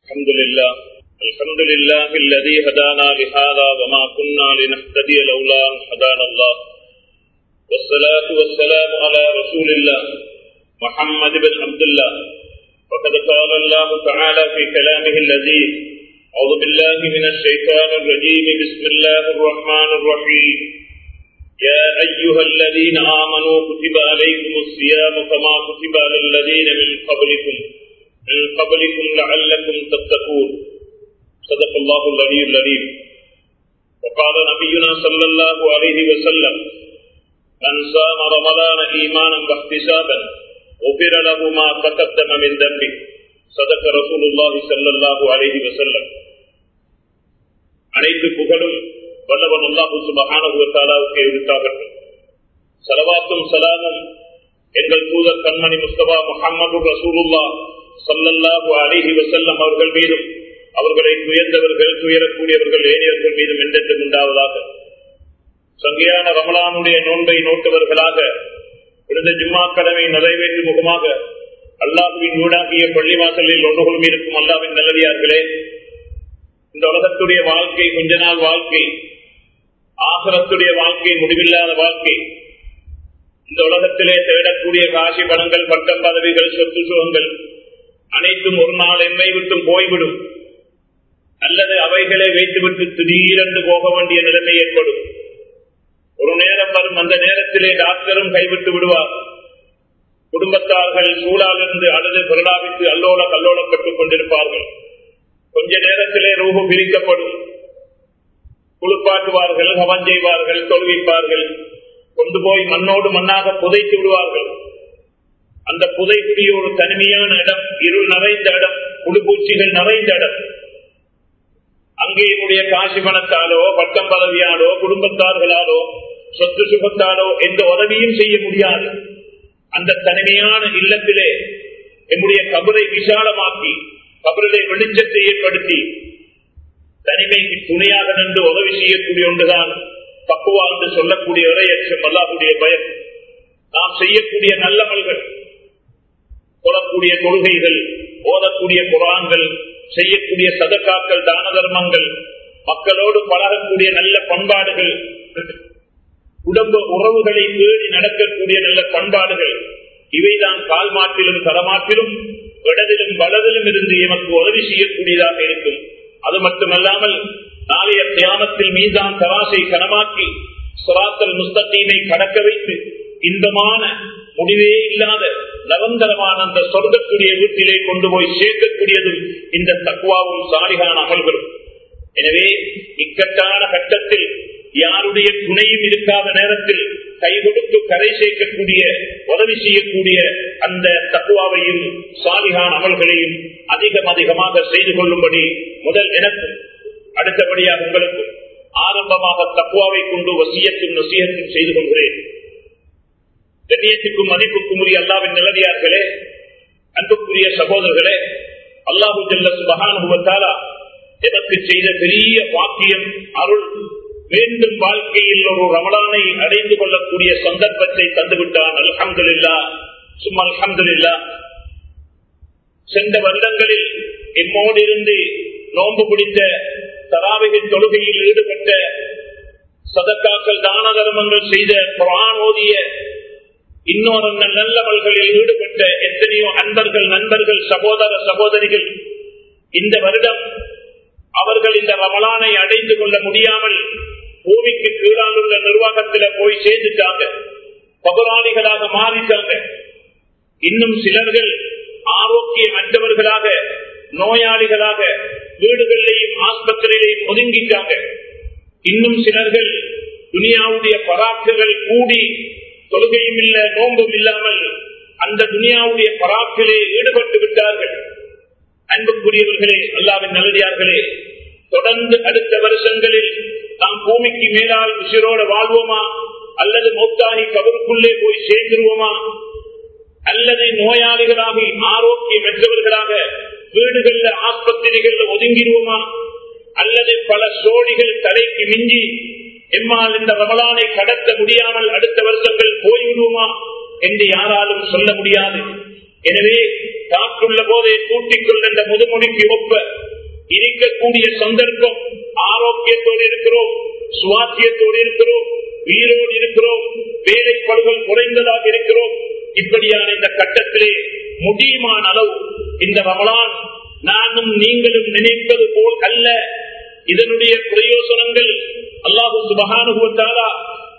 الحمد لله الحمد لله الذي هدانا لهذا وما كنا لنهتدي لولا أن هدانا الله والصلاة والسلام على رسول الله محمد بن عبد الله وقد قال الله تعالى في كلامه اللذيذ أعوذ بالله من الشيطان الرجيم بسم الله الرحمن الرحيم يا أيها الذين آمنوا كتب عليكم الصيام كما كتب على الذين من قبلكم من قبلكم لعلكم تتقون صدق الله العلي العليم وقال نبينا صلى الله عليه وسلم من صام رمضان إيمانا واحتسابا غفر له ما تقدم من ذنبه صدق رسول الله صلى الله عليه وسلم அனைத்து புகழும் வல்லவன் அல்லாஹு சுபஹானுவத்தாலாவுக்கு எடுத்தாகட்டும் சலவாத்தும் சலாமும் எங்கள் தூதர் கண்மணி முஸ்தபா முகமது ரசூலுல்லா சல்லல்லாஹு அலிஹி வசல்லம் அவர்கள் மீதும் அவர்களை துயர்ந்தவர்கள் துயரக்கூடியவர்கள் ஏனியவர்கள் மீதும் என்றென்று உண்டாவதாக சங்கையான ரமலானுடைய நோன்பை நோட்டவர்களாக விழுந்த ஜும்மா கடமை நிறைவேற்றும் முகமாக அல்லாஹுவின் வீடாகிய பள்ளிவாசலில் ஒன்றுகளும் இருக்கும் அல்லாவின் நல்லடியார்களே இந்த உலகத்துடைய வாழ்க்கை கொஞ்ச நாள் வாழ்க்கை ஆகரத்துடைய வாழ்க்கை முடிவில்லாத வாழ்க்கை இந்த உலகத்திலே தேடக்கூடிய காசி பணங்கள் பட்டம் பதவிகள் சொத்து சுகங்கள் அனைத்தும் ஒரு நாள் என்னை விட்டு போய்விடும் அல்லது அவைகளை வைத்துவிட்டு திடீரென்று போக வேண்டிய நிலைமை ஏற்படும் ஒரு நேரம் வரும் அந்த நேரத்திலே டாக்டரும் கைவிட்டு விடுவார் குடும்பத்தார்கள் சூழாலிருந்து அழுது பிரலாபித்து அல்லோல கல்லோலப்பட்டுக் கொண்டிருப்பார்கள் கொஞ்ச நேரத்திலே ரூபம் பிரிக்கப்படும் குளிப்பாட்டுவார்கள் ஹவன் செய்வார்கள் தொழுவிப்பார்கள் கொண்டு போய் மண்ணோடு மண்ணாக புதைத்து விடுவார்கள் அந்த புதைக்குரிய ஒரு தனிமையான இடம் இருள் நிறைந்த இடம் குளிப்பூச்சிகள் நிறைந்த இடம் அங்கே என்னுடைய காசி பணத்தாலோ பட்டம் பதவியாலோ குடும்பத்தார்களாலோ சொத்து சுகத்தாலோ எந்த உதவியும் செய்ய முடியாது அந்த தனிமையான இல்லத்திலே என்னுடைய கபரை விசாலமாக்கி கபரிலே வெளிச்சத்தை ஏற்படுத்தி தனிமைக்கு துணையாக நின்று உதவி செய்யக்கூடிய ஒன்றுதான் பக்குவா என்று சொல்லக்கூடிய இறையச்சம் அல்லாஹுடைய பயம் நாம் செய்யக்கூடிய நல்லமல்கள் தொழக்கூடிய கொள்கைகள் ஓதக்கூடிய குரான்கள் செய்யக்கூடிய சதக்காக்கள் தான தர்மங்கள் மக்களோடு பழகக்கூடிய நல்ல பண்பாடுகள் குடும்ப உறவுகளை தேடி நடக்கக்கூடிய நல்ல பண்பாடுகள் இவைதான் கால் மாற்றிலும் தரமாற்றிலும் இடதிலும் வலதிலும் இருந்து எமக்கு உதவி செய்யக்கூடியதாக இருக்கும் அது மட்டுமல்லாமல் நாளைய தியானத்தில் மீதான் தராசை கனமாக்கி சுராத்தல் முஸ்தீமை கடக்க வைத்து இன்பமான முடிவே இல்லாத நிரந்தரமான அந்த சொர்க்கக்கூடிய வீட்டிலே கொண்டு போய் சேர்க்கக்கூடியதும் இந்த தக்குவாவும் சாலிகான அமல்களும் எனவே இக்கட்டான கட்டத்தில் யாருடைய துணையும் இருக்காத நேரத்தில் கை கொடுத்து கரை சேர்க்கக்கூடிய உதவி செய்யக்கூடிய அந்த தக்குவாவையும் சாலிகான அமல்களையும் அதிகம் அதிகமாக செய்து கொள்ளும்படி முதல் எனக்கும் அடுத்தபடியாக உங்களுக்கும் ஆரம்பமாக தக்குவாவை கொண்டு வசியத்தும் நசியத்தும் செய்து கொள்கிறேன் கண்ணியத்துக்கும் மதிப்புக்கும் உரிய அல்லாவின் நிலடியார்களே அன்புக்குரிய சகோதரர்களே அல்லாஹு ஜல்ல சுபகானுபவத்தாலா எனக்கு செய்த பெரிய வாக்கியம் அருள் மீண்டும் வாழ்க்கையில் ஒரு ரமலானை அடைந்து கொள்ளக்கூடிய சந்தர்ப்பத்தை தந்துவிட்டான் அல்ஹம்துல்லா சும்மா அல்ஹம்துல்லா சென்ற வருடங்களில் எம்மோடு இருந்து நோன்பு பிடித்த தராவிகின் தொழுகையில் ஈடுபட்ட சதக்காக்கள் தான தர்மங்கள் செய்த குரான் ஓதிய இன்னொரு நல்லவர்களில் ஈடுபட்ட எத்தனையோ அன்பர்கள் நண்பர்கள் சகோதர சகோதரிகள் இந்த வருடம் அவர்கள் இந்த ரமலானை அடைந்து கொள்ள முடியாமல் பூமிக்கு கீழால் உள்ள நிர்வாகத்தில போய் சேர்ந்துட்டாங்க பகுராளிகளாக மாறிட்டாங்க இன்னும் சிலர்கள் ஆரோக்கியமற்றவர்களாக நோயாளிகளாக வீடுகளிலேயும் ஆஸ்பத்திரியிலையும் ஒதுங்கிட்டாங்க இன்னும் சிலர்கள் துனியாவுடைய பராக்குகள் கூடி தொழுகையும் இல்ல நோன்பும் இல்லாமல் அந்த துனியாவுடைய பராக்கிலே ஈடுபட்டு விட்டார்கள் அன்புக்குரியவர்களே அல்லாவின் நல்லடியார்களே தொடர்ந்து அடுத்த வருஷங்களில் நாம் பூமிக்கு மேலால் உசிரோட வாழ்வோமா அல்லது மௌத்தாகி கபருக்குள்ளே போய் சேர்ந்துருவோமா அல்லது நோயாளிகளாகி ஆரோக்கியமற்றவர்களாக வீடுகள்ல ஆஸ்பத்திரிகள்ல ஒதுங்கிடுவோமா அல்லது பல சோழிகள் தலைக்கு மிஞ்சி எம்மால் இந்த ரமலானை கடத்த முடியாமல் அடுத்த வருஷங்கள் போய்விடுவோமா என்று யாராலும் சொல்ல முடியாது எனவே காற்றுள்ள போதே கூட்டிக் கொண்ட முதுமொழிக்கு ஒப்ப இருக்கக்கூடிய சந்தர்ப்பம் ஆரோக்கியத்தோடு இருக்கிறோம் சுவாசியத்தோடு இருக்கிறோம் உயிரோடு இருக்கிறோம் வேலை பழுகள் குறைந்ததாக இருக்கிறோம் இப்படியான இந்த கட்டத்திலே முடியுமான அளவு இந்த ரமலான் நானும் நீங்களும் நினைப்பது போல் அல்ல இதனுடைய பிரயோசனங்கள் அல்லாஹு சுபகானுபவத்தாலா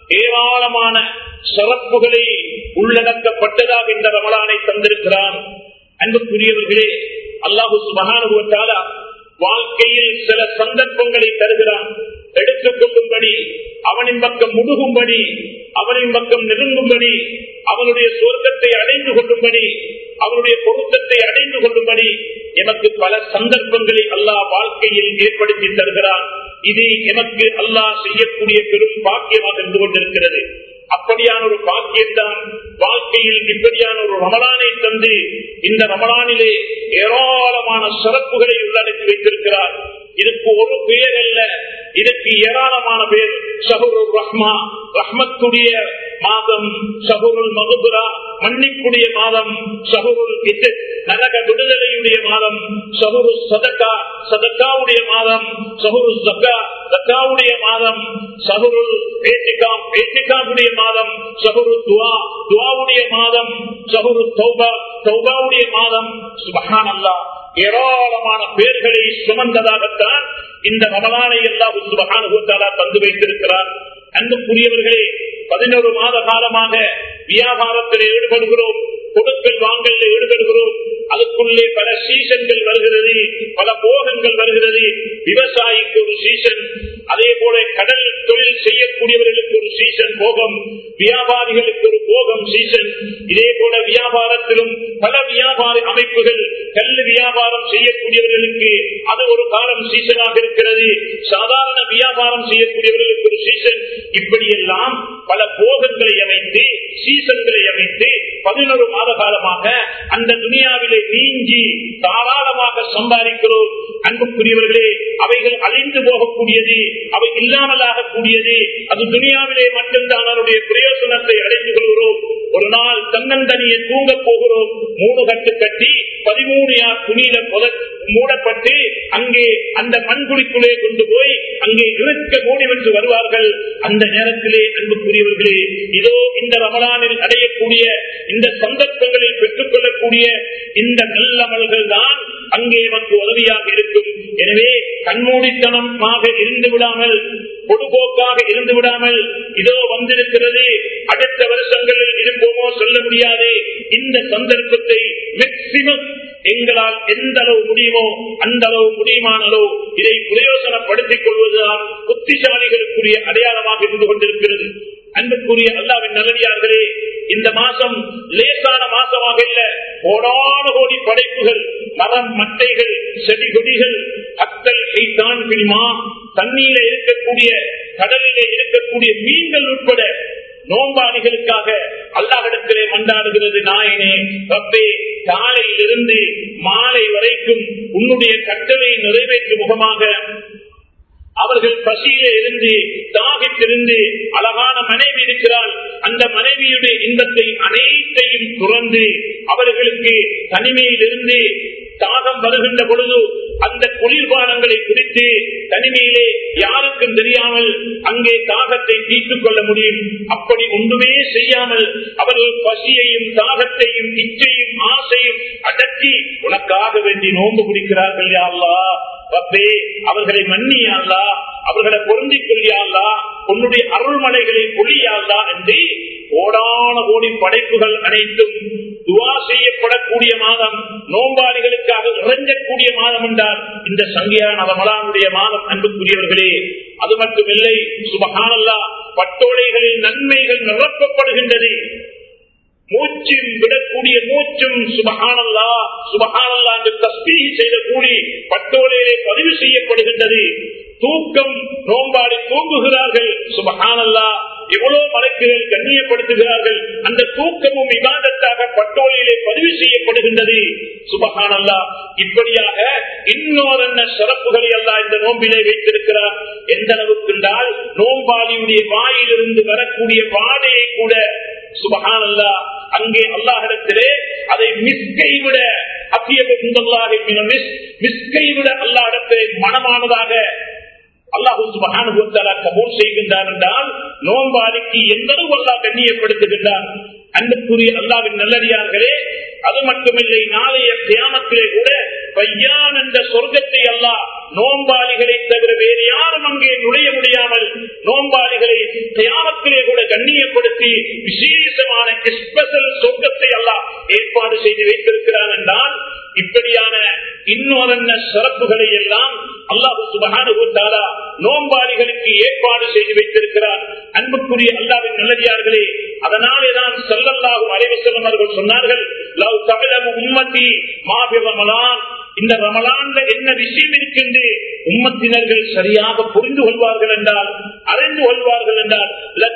ஏராளமான சிறப்புகளை உள்ளடக்கப்பட்டதாக இந்த ரமலானை தந்திருக்கிறான் அன்புக்குரியவர்களே அல்லாஹு சுபகானுபவத்தாலா வாழ்க்கையில் சில சந்தர்ப்பங்களை தருகிறான் எடுத்துக் கொள்ளும்படி அவனின் பக்கம் முடுகும்படி அவனின் பக்கம் நெருங்கும்படி அவனுடைய சொர்க்கத்தை அடைந்து கொள்ளும்படி அவனுடைய பொருத்தத்தை அடைந்து கொள்ளும்படி எமக்கு பல சந்தர்ப்பங்களை அல்லாஹ் வாழ்க்கையில் ஏற்படுத்தி தருகிறான் இது எமக்கு அல்லாஹ் செய்யக்கூடிய பெரும் பாக்கியமாக இருந்து கொண்டிருக்கிறது அப்படியான ஒரு பாக்கியம்தான் வாழ்க்கையில் இப்படியான ஒரு ரமலானை தந்து இந்த ரமலானிலே ஏராளமான சிறப்புகளை உள்ளடக்கி வைத்திருக்கிறார் இதுக்கு ஒரு பெயர் அல்ல இதற்கு ஏராளமான பேர் ஷஹருல் ரஹ்மா ரஹ்மத்துடைய மாதம் ஷஹருல் மகுபுரா மன்னிக்குடைய மாதம் ஷஹருல் நரக விடுதலையுடைய மாதம் ஷஹரு சதக்கா சதக்காவுடைய மாதம் ஷஹரு ஜக்கா ஜக்காவுடைய மாதம் ஷஹருல் பேத்திகாம் பேத்திகாவுடைய மாதம் ஷஹரு துவா துவாவுடைய மாதம் ஷஹரு தௌபா தௌபாவுடைய மாதம் சுபஹான் அல்லாஹ் ஏராளமான பேர்களை சுமந்ததாகத்தான் இந்த ரமலானை எல்லாம் சுபகானுபவத்தாலா தந்து வைத்திருக்கிறார் அன்புக்குரியவர்களே பதினோரு மாத காலமாக வியாபாரத்தில் ஈடுபடுகிறோம் கொடுக்கல் வாங்கல் ஈடுபடுகிறோம் அதுக்குள்ளே பல சீசன்கள் வருகிறது பல போகங்கள் வருகிறது விவசாயிக்கு ஒரு சீசன் அதே போல கடல் தொழில் செய்யக்கூடியவர்களுக்கு ஒரு சீசன் போகம் வியாபாரிகளுக்கு ஒரு போகம் சீசன் இதே போல வியாபாரத்திலும் பல வியாபார அமைப்புகள் கல் வியாபாரம் செய்யக்கூடியவர்களுக்கு அது ஒரு காலம் சீசனாக இருக்கிறது சாதாரண வியாபாரம் செய்யக்கூடியவர்களுக்கு ஒரு சீசன் இப்படியெல்லாம் பல போகங்களை அமைத்து சீசன்களை அமைத்து பதினொரு மாத காலமாக அந்த துனியாவிலே நீங்கி தாராளமாக சம்பாதிக்கிறோம் அன்புக்குரியவர்களே அவைகள் அழிந்து போகக்கூடியது அவை இல்லாமலாக கூடியது அது துனியாவிலே மட்டும்தான் அவருடைய பிரயோசனத்தை அடைந்து கொள்கிறோம் ஒரு நாள் தன்னந்தனியை தூங்க போகிறோம் மூணு கட்டு கட்டி பதிமூணு யார் துணியில மூடப்பட்டு அங்கே அந்த மண்குழிக்குள்ளே கொண்டு போய் அங்கே இருக்க மூடி வென்று வருவார்கள் அந்த நேரத்திலே அன்புக்குரியவர்களே இதோ இந்த ரமலானில் அடையக்கூடிய இந்த சந்தர்ப்பங்களில் பெற்றுக் கொள்ளக்கூடிய இந்த நல்லமல்கள் தான் அங்கே நமக்கு உதவியாக இருக்கும் எனவே கண்மூடித்தனமாக இருந்து விடாமல் பொதுபோக்காக இருந்து விடாமல் இதோ வந்திருக்கிறது அடுத்த வருஷங்களில் இருப்போமோ சொல்ல முடியாது இந்த சந்தர்ப்பத்தை மேக்சிமம் எங்களால் எந்த அளவு முடியுமோ அந்த அளவு முடியுமான அளவு இதை பிரயோசனப்படுத்திக் கொள்வதுதான் புத்திசாலிகளுக்குரிய அடையாளமாக இருந்து கொண்டிருக்கிறது அன்புக்குரிய அல்லாவின் நல்லடியார்களே இந்த மாசம் லேசான மாசமாக இல்ல கோடான கோடி படைப்புகள் மரம் மட்டைகள் செடி கொடிகள் அத்தல் கைத்தான் பிரிமா தண்ணீர இருக்கக்கூடிய கடலிலே இருக்கக்கூடிய மீன்கள் உட்பட நோம்பாளிகளுக்காக அல்லாஹிடத்திலே மண்டாடுகிறது நாயனே ரப்பே காலையிலிருந்து மாலை வரைக்கும் உன்னுடைய கட்டளை நிறைவேற்றும் முகமாக அவர்கள் பசியில இருந்து தாகித்திருந்து அழகான மனைவி இருக்கிறாள் அந்த மனைவியுடைய இன்பத்தை அனைத்தையும் துறந்து அவர்களுக்கு தனிமையில் இருந்து தாகம் வருகின்ற பொழுது அந்த குளிர்பானங்களை குடித்து தனிமையிலே யாருக்கும் தெரியாமல் அங்கே தாகத்தை தீர்த்துக் கொள்ள முடியும் அப்படி ஒன்றுமே செய்யாமல் அவர்கள் பசியையும் தாகத்தையும் இச்சையும் ஆசையும் அடக்கி உனக்காக வேண்டி நோன்பு குடிக்கிறார்கள் யாழ்லா ரப்பே அவர்களை மன்னியாள்லா அவர்களை பொருந்திக் கொள்ளியாள்லா உன்னுடைய அருள்மலைகளை பொழியாள்லா என்று கோடான கோடி படைப்புகள் அனைத்தும் துவா செய்யப்படக்கூடிய மாதம் நோம்பாளிகளுக்காக இறைஞ்சக்கூடிய மாதம் என்றால் இந்த சங்கியான ரமலானுடைய மாதம் அன்புக்குரியவர்களே அது மட்டுமில்லை சுபகானல்லா பட்டோலைகளில் நன்மைகள் நிரப்பப்படுகின்றது மூச்சும் விடக்கூடிய மூச்சும் சுபகானல்லா சுபகானல்லா என்று தஸ்பீ செய்த கூலி பட்டோலையிலே பதிவு செய்யப்படுகின்றது தூக்கம் நோம்பாடி தூங்குகிறார்கள் சுபகானல்லா எவ்வளவு மலக்குகள் கண்ணியப்படுத்துகிறார்கள் அந்த தூக்கமும் விவாதத்தாக பட்டோலியிலே பதிவு செய்யப்படுகின்றது சுபகானல்லா இப்படியாக இன்னொரு சிறப்புகளை எல்லாம் இந்த நோம்பிலே வைத்திருக்கிறார் எந்த அளவுக்கு என்றால் நோம்பாளியுடைய வாயிலிருந்து வரக்கூடிய வாடையை கூட சுபஹான் அல்லா அங்கே அல்லாஹிடத்திலே அதை மிஸ்கை விட மிஸ்கை விட அல்லாஹிடத்திலே மனமானதாக அல்லாஹு சுபகானுபவத்தாலா கபூல் செய்கின்றார் என்றால் நோம்பாளிக்கு எந்த அளவு அல்லா கண்ணியப்படுத்துகின்றார் அன்புக்குரிய அல்லாவின் நல்லடியார்களே அது மட்டுமில்லை நாளைய தியானத்திலே கூட பையான் என்ற சொர்க்கத்தை அல்லா நோம்பாளிகளை தவிர வேறு யாரும் அங்கே நுழைய முடியாமல் நோம்பாளிகளை தியானத்திலே கூட கண்ணியப்படுத்தி விசேஷமான ஸ்பெஷல் சொர்க்கத்தை அல்லா ஏற்பாடு செய்து வைத்திருக்கிறார் என்றால் இப்படியான இன்னொரு சிறப்புகளை எல்லாம் அல்லாஹு சுபகானுபவத்தாலா நோம்பாளிகளுக்கு ஏற்பாடு செய்து வைத்திருக்கிறார் அன்புக்குரிய அல்லாவின் நல்லடியார்களே அதனாலேதான் செல்லல்லாஹு அலைவசலம் அவர்கள் சொன்னார்கள் லவ் தமிழக உம்மத்தி மாபி ரமலான் இந்த ரமலான்ல என்ன விஷயம் இருக்கின்ற உம்மத்தினர்கள் சரியாக புரிந்து கொள்வார்கள் என்றால் அறிந்து கொள்வார்கள் என்றால்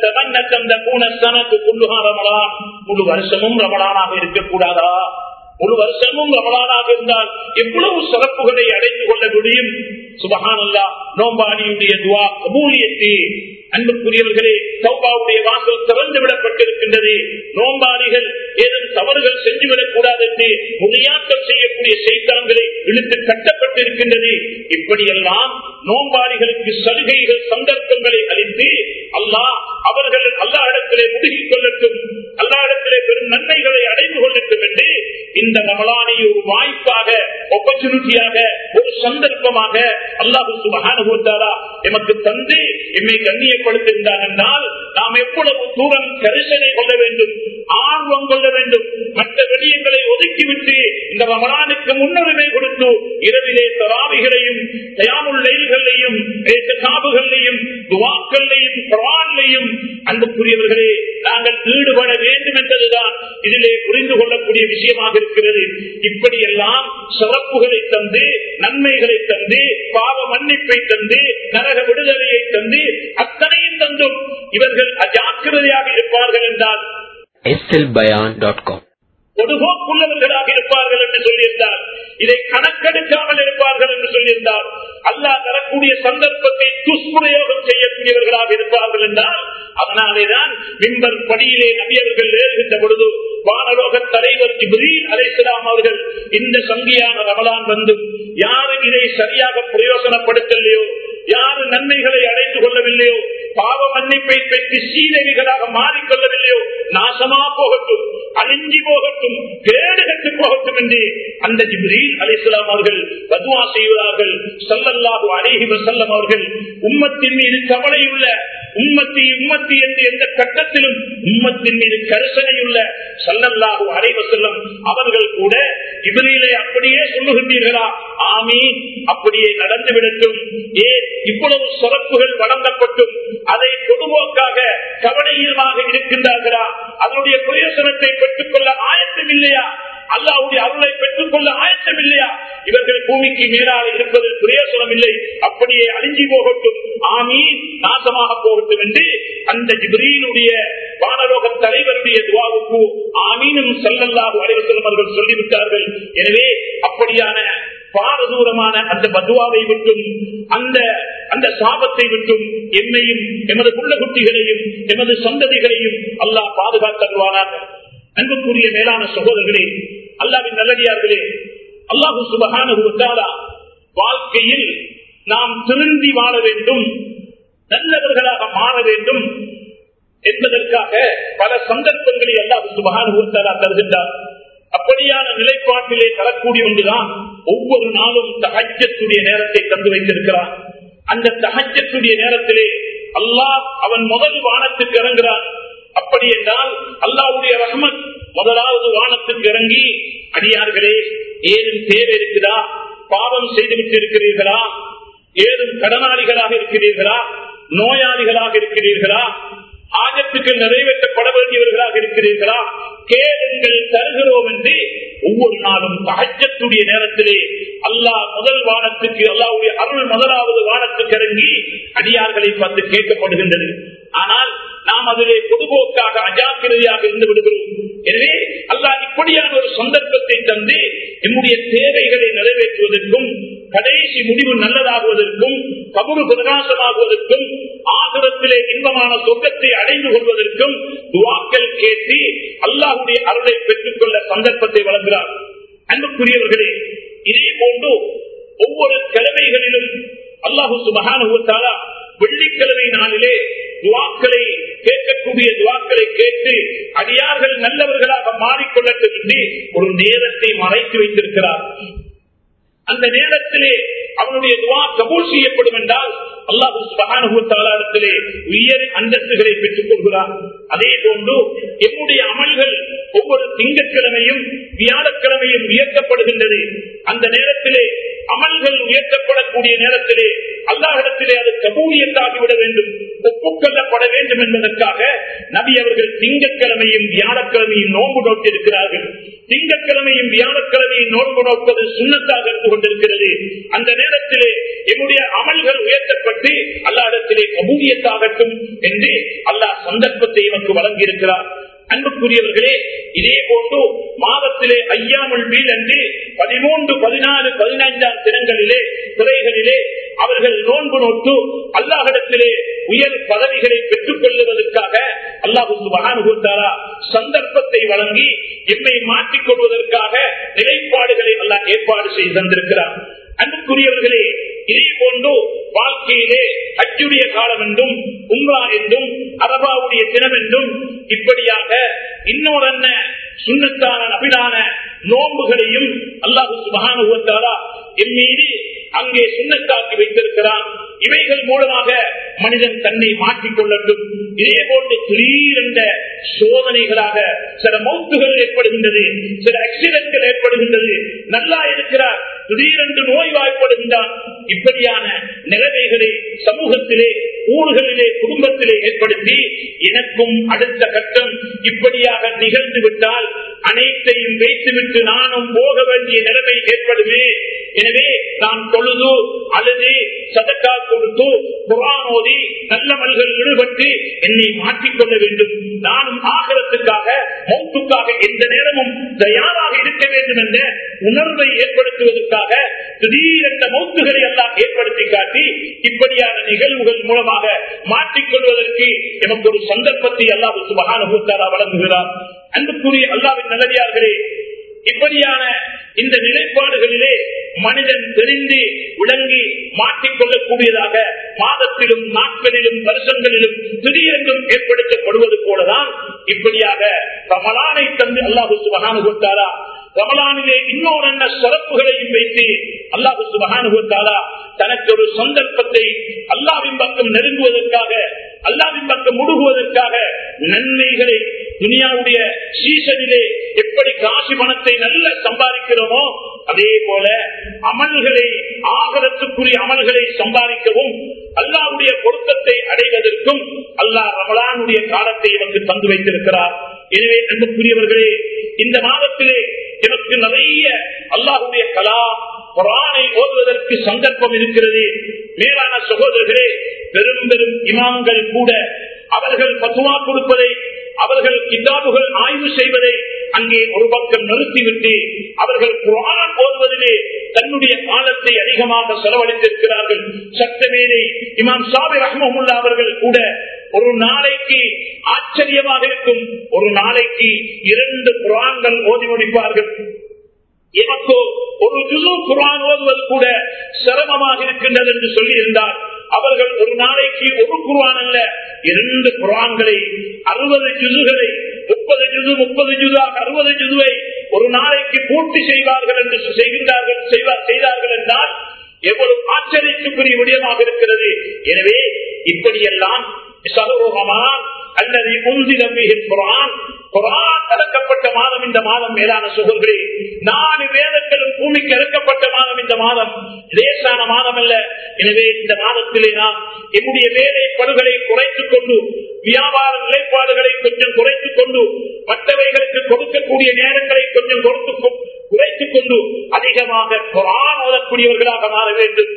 தந்த பூனஸ்தானத்து புல்லுகா ரமலான் முழு வருஷமும் ரமலானாக இருக்கக்கூடாதா ஒரு வருஷமும் ரமலானாக இருந்தால் எவ்வளவு சிறப்புகளை அடைந்து கொள்ள முடியும் சுபகானல்லா நோம்பானியுடைய துவா கபூலியத்தை அன்புக்குரியவர்களே சௌபாவுடைய வாசல் திறந்து விடப்பட்டிருக்கின்றது நோம்பாளிகள் ஏதும் தவறுகள் செஞ்சுவிடக் கூடாது என்று முறையாக்கம் செய்யக்கூடிய செய்தான்களை இழுத்து கட்டப்பட்டிருக்கின்றது இப்படியெல்லாம் நோம்பாளிகளுக்கு சலுகைகள் சந்தர்ப்பங்களை அளித்து அல்லாஹ் அவர்கள் அல்லா இடத்திலே முதுகிக் கொள்ளட்டும் அல்லா இடத்திலே பெரும் நன்மைகளை அடைந்து கொள்ளட்டும் என்று இந்த ரமலானை ஒரு வாய்ப்பாக ஆப்பர்ச்சுனிட்டியாக ஒரு சந்தர்ப்பமாக அல்லாஹு சுபகானுபவத்தாரா எமக்கு தந்து எம்மை கண்ணியப்படுத்துகின்றார் என்றால் நாம் எவ்வளவு தூரம் கரிசனை கொள்ள வேண்டும் ஆர்வம் கொள்ள வேண்டும் மற்ற விடயங்களை ஒதுக்கிவிட்டு இந்த ரமலானுக்கு முன்னுரிமை கொடுத்து இரவிலே தராவிகளையும் தயாமுள்ளைகளையும் காபுகளையும் துவாக்களையும் குரான்லையும் அன்புக்குரியவர்களே நாங்கள் ஈடுபட வேண்டும் என்பதுதான் இதிலே புரிந்து கொள்ளக்கூடிய விஷயமாக இருக்கிறது இப்படியெல்லாம் சிறப்புகளை தந்து நன்மைகளை தந்து பாவ மன்னிப்பை தந்து நரக விடுதலையை தந்து அத்தனையும் தந்தும் இவர்கள் அஜாக்கிரதையாக இருப்பார்கள் என்றால் slbayan.com பொதுபோக்குள்ளவர்களாக இருப்பார்கள் என்று சொல்லியிருந்தார் இதை கணக்கெடுக்காமல் இருப்பார்கள் என்று சொல்லியிருந்தார் அல்லாஹ் தரக்கூடிய சந்தர்ப்பத்தை துஷ்பிரயோகம் செய்யக்கூடியவர்களாக இருப்பார்கள் என்றால் அதனாலேதான் மிம்பர் படியிலே நபியவர்கள் ஏறுகின்ற பொழுது வானலோக தலைவர் இப்ரீல் அலைசலாம் அவர்கள் இந்த சங்கியான ரமலான் வந்து யாரும் இதை சரியாக பிரயோசனப்படுத்தலையோ யாரு நன்மைகளை அடைந்து கொள்ளவில்லையோ பாவ மன்னிப்பை பெற்று சீதவிகளாக மாறிக்கொள்ளவில்லையோ நாசமா போகட்டும் அழிஞ்சி போகட்டும் கேடு கட்டு போகட்டும் என்று அந்த ஜிப்ரீல் அலிஸ்லாம் அவர்கள் பத்வா செய்கிறார்கள் சல்லல்லாஹு அலேஹி வசல்லம் அவர்கள் உம்மத்தின் மீது கவலையுள்ள உம்மத்தி உம்மத்தி என்று எந்த கட்டத்திலும் உம்மத்தின் மீது கரிசனையுள்ள சல்லல்லாஹு அலைவசல்லம் அவர்கள் கூட இவரிலே அப்படியே சொல்லுகின்றீர்களா ஆமி அப்படியே நடந்து விடட்டும் ஏன் இவ்வளவு சிறப்புகள் வழங்கப்பட்டும் அதை பொதுவோக்காக கவனையமாக இருக்கின்றார்களா அதனுடைய பிரயோசனத்தை பெற்றுக்கொள்ள ஆயத்தம் இல்லையா அல்லாவுடைய அருளை பெற்றுக் கொள்ள ஆயத்தம் இல்லையா இவர்கள் பூமிக்கு மேலாக இருப்பது பிரயோசனம் இல்லை அப்படியே அழிஞ்சி போகட்டும் ஆமீ நாசமாக போகட்டும் என்று அந்த ஜிப்ரீனுடைய வானரோக தலைவருடைய துவாவுக்கு ஆமீனும் செல்லல்லாக அலைவசலம் அவர்கள் சொல்லிவிட்டார்கள் எனவே அப்படியான பாரதூரமான அந்த பதுவாவை விட்டும் அந்த அந்த சாபத்தை விட்டும் எம்மையும் எமது புள்ள குட்டிகளையும் எமது சந்ததிகளையும் அல்லாஹ் பாதுகாத்தருவானாக அன்புக்குரிய மேலான சகோதரர்களே அல்லாவின் நல்லடியார்களே அல்லாஹு சுபகான வாழ்க்கையில் நாம் திருந்தி வாழ வேண்டும் நல்லவர்களாக மாற வேண்டும் என்பதற்காக பல சந்தர்ப்பங்களை அல்லாஹு சுபகான தருகின்றார் அப்படியான நிலைப்பாட்டிலே தரக்கூடிய ஒன்றுதான் ஒவ்வொரு நாளும் தகஜத்துடைய நேரத்தை தந்து வைத்திருக்கிறான் அந்த தகஜத்துடைய நேரத்திலே அல்லாஹ் அவன் முதல் வானத்துக்கு இறங்குகிறான் அப்படி என்றால் அல்லாவுடைய ரஹமத் முதலாவது வானத்துக்கு இறங்கி அடியார்களே ஏதும் தேவை இருக்குதா பாவம் செய்துவிட்டு இருக்கிறீர்களா ஏதும் கடனாளிகளாக இருக்கிறீர்களா நோயாளிகளாக இருக்கிறீர்களா ஆஜத்துக்கு நிறைவேற்றப்பட வேண்டியவர்களாக இருக்கிறீர்களா கேளுங்கள் தருகிறோம் என்று ஒவ்வொரு நாளும் தகஜத்துடைய நேரத்திலே அல்லாஹ் முதல் வானத்துக்கு அல்லாவுடைய அருள் முதலாவது வானத்துக்கு இறங்கி அடியார்களை பார்த்து கேட்கப்படுகின்றது ஆனால் நாம் அதிலே பொதுபோக்காக அஜாக்கிரதையாக இருந்து விடுகிறோம் எனவே அல்லாஹ் இப்படியான ஒரு சந்தர்ப்பத்தை தந்து நம்முடைய தேவைகளை நிறைவேற்றுவதற்கும் கடைசி முடிவு நல்லதாகுவதற்கும் கபுரு பிரகாசமாகுவதற்கும் ஆகரத்திலே இன்பமான சொர்க்கத்தை அடைந்து கொள்வதற்கும் துவாக்கள் கேட்டு அல்லாஹுடைய அருளை பெற்றுக் கொள்ள சந்தர்ப்பத்தை வழங்குகிறார் அன்புக்குரியவர்களே இதே போன்று ஒவ்வொரு கிழமைகளிலும் அல்லாஹு சுபகானுவத்தாலா வெள்ளிக்கிழமை நாளிலே துவாக்களை கேட்கக்கூடிய துவாக்களை கேட்டு அடியார்கள் நல்லவர்களாக மாறிக்கொள்ளட்டும் என்று ஒரு நேரத்தை மறைத்து வைத்திருக்கிறார் அந்த நேரத்திலே அவனுடைய துவா கபூல் செய்யப்படும் என்றால் அல்லாஹு சுபகானுகத்தாளத்திலே உயர் அந்தஸ்துகளை பெற்றுக் கொள்கிறார் அதே போன்று என்னுடைய அமல்கள் ஒவ்வொரு திங்கட்கிழமையும் வியாழக்கிழமையும் உயர்த்தப்படுகின்றது அந்த நேரத்திலே அமல்கள் உயர்த்தப்படக்கூடிய நேரத்திலே அல்லாஹிடத்திலே அது கபூலியத்தாகிவிட வேண்டும் ஒப்புக்கொள்ளப்பட வேண்டும் என்பதற்காக நபி அவர்கள் திங்கட்கிழமையும் வியாழக்கிழமையும் நோன்பு நோட்டிருக்கிறார்கள் திங்கட்கிழமையும் வியாழக்கிழமையும் நோன்பு நோப்பது சுண்ணத்தாக இருந்து கொண்டிருக்கிறது அந்த நேரத்திலே என்னுடைய அமல்கள் உயர்த்தப்பட்டு அல்லாஹிடத்திலே கபூலியத்தாகட்டும் என்று அல்லாஹ் சந்தர்ப்பத்தை எனக்கு வழங்கியிருக்கிறார் அன்புக்குரியவர்களே இதே போன்று மாதத்திலே ஐயாமல் வீல் என்று பதிமூன்று பதினாலு பதினைந்தாம் தினங்களிலே துறைகளிலே அவர்கள் நோன்பு நோட்டு அல்லாஹிடத்திலே உயர் பதவிகளை பெற்றுக் கொள்வதற்காக அல்லாஹு மகானுகூத்தாரா சந்தர்ப்பத்தை வழங்கி எம்மை மாற்றிக் கொள்வதற்காக நிலைப்பாடுகளை அல்லாஹ் ஏற்பாடு செய்து தந்திருக்கிறார் அன்புக்குரியவர்களே இதே போன்று வாழ்க்கையிலே அச்சுடைய காலம் என்றும் உம்ரா என்றும் அரபாவுடைய தினம் என்றும் இப்படியாக இன்னொரு என்ன சுண்ணத்தான நபிலான நோன்புகளையும் அல்லாஹு சுபகானுவத்தாரா என் மீது அங்கே சுண்ணத்தாக்கி வைத்திருக்கிறான் இவைகள் மூலமாக மனிதன் தன்னை மாற்றிக் கொள்ளட்டும் இதே போன்று திடீரென்ற சோதனைகளாக சில மௌத்துகள் ஏற்படுகின்றது சில ஆக்சிடென்ட்கள் ஏற்படுகின்றது நல்லா இருக்கிறார் திடீரென்று நோய் வாய்ப்படுகின்றான் இப்படியான நிலைமைகளை சமூகத்திலே ஊர்களிலே குடும்பத்திலே ஏற்படுத்தி எனக்கும் அடுத்த கட்டம் இப்படியாக நிகழ்ந்து விட்டால் அனைத்தையும் வைத்துவிட்டு நானும் போக வேண்டிய நிலைமை ஏற்படுமே எனவே நான் தொழுது அல்லது சதக்கா கொடுத்து புறானோதி நல்ல மல்கள் ஈடுபட்டு என்னை மாற்றிக்கொள்ள வேண்டும் நானும் ஆகலத்துக்காக மௌத்துக்காக எந்த நேரமும் தயாராக இருக்க வேண்டும் என்ற உணர்வை ஏற்படுத்துவதற்காக திடீரென்ற மௌத்துகளை எல்லாம் ஏற்படுத்தி காட்டி இப்படியான நிகழ்வுகள் மூலமாக மாற்றிக்கொள்வதற்கு எமக்கு ஒரு சந்தர்ப்பத்தை அல்லாஹ் சுபகான வழங்குகிறார் அன்புக்குரிய அல்லாவின் நல்லடியார்களே இப்படியான இந்த நிலைப்பாடுகளிலே மனிதன் தெரிந்து விளங்கி மாற்றிக்கொள்ளக்கூடியதாக மாதத்திலும் நாட்களிலும் வருஷங்களிலும் திடீரென்றும் ஏற்படுத்தப்படுவது போலதான் இப்படியாக கமலானை தந்து அல்லாஹு சுபகானுகத்தாரா ரமலானிலே இன்னொரு என்ன சிறப்புகளையும் வைத்து அல்லாஹு சுபகானுகத்தாரா தனக்கு ஒரு சந்தர்ப்பத்தை அல்லாவின் பக்கம் நெருங்குவதற்காக அல்லாவின் பக்கம் முடுகுவதற்காக நன்மைகளை துனியாவுடைய சீசனிலே எப்படி காசு பணத்தை நல்ல சம்பாதிக்கிறோமோ அதே போல அமல்களை ஆகலத்துக்குரிய அமல்களை சம்பாதிக்கவும் அல்லாவுடைய பொருத்தத்தை அடைவதற்கும் அல்லாஹ் ரமலானுடைய காலத்தை எனக்கு தந்து வைத்திருக்கிறார் எனவே அன்புக்குரியவர்களே இந்த மாதத்திலே எனக்கு நிறைய அல்லாஹுடைய கலா குரானை ஓதுவதற்கு சந்தர்ப்பம் இருக்கிறது மேலான சகோதரர்களே பெரும் பெரும் இமாம்கள் கூட அவர்கள் பத்துவா கொடுப்பதை அவர்கள் கிதாபுகள் ஆய்வு செய்வதை அங்கே ஒரு பக்கம் நிறுத்திவிட்டு அவர்கள் குரான் ஓதுவதிலே தன்னுடைய காலத்தை அதிகமாக செலவழித்திருக்கிறார்கள் சட்டமேலே இமாம் சாபி ரஹ்மமுல்லா அவர்கள் கூட ஒரு நாளைக்கு ஆச்சரியமாக இருக்கும் ஒரு நாளைக்கு இரண்டு குரான்கள் ஓதி முடிப்பார்கள் எமக்கோ ஒரு ஜுசு குரான் ஓதுவது கூட சிரமமாக இருக்கின்றது என்று சொல்லி இருந்தார் அவர்கள் ஒரு நாளைக்கு ஒரு குரான் அல்ல இரண்டு குரான்களை அறுபது ஜுசுகளை முப்பது ஜுசு முப்பது ஜுதாக அறுபது ஜுதுவை ஒரு நாளைக்கு பூர்த்தி செய்வார்கள் என்று செய்கின்றார்கள் செய்தார்கள் என்றால் எவ்வளவு ஆச்சரியத்துக்குரிய விடயமாக இருக்கிறது எனவே இப்படியெல்லாம் சகரோகமான் அல்லது முந்திரம்பியின் குரான் குரான் இறக்கப்பட்ட மாதம் இந்த மாதம் மேலான சுகர்களே நாலு வேதங்களும் பூமிக்கு இறக்கப்பட்ட மாதம் இந்த மாதம் லேசான மாதம் அல்ல எனவே இந்த மாதத்திலே நாம் என்னுடைய வேலை படுகளை குறைத்துக் கொண்டு வியாபார நிலைப்பாடுகளை கொஞ்சம் குறைத்துக் கொண்டு மற்றவைகளுக்கு கொடுக்கக்கூடிய நேரங்களை கொஞ்சம் கொடுத்து குறைத்துக் கொண்டு அதிகமாக குரான் ஓதக்கூடியவர்களாக மாற வேண்டும்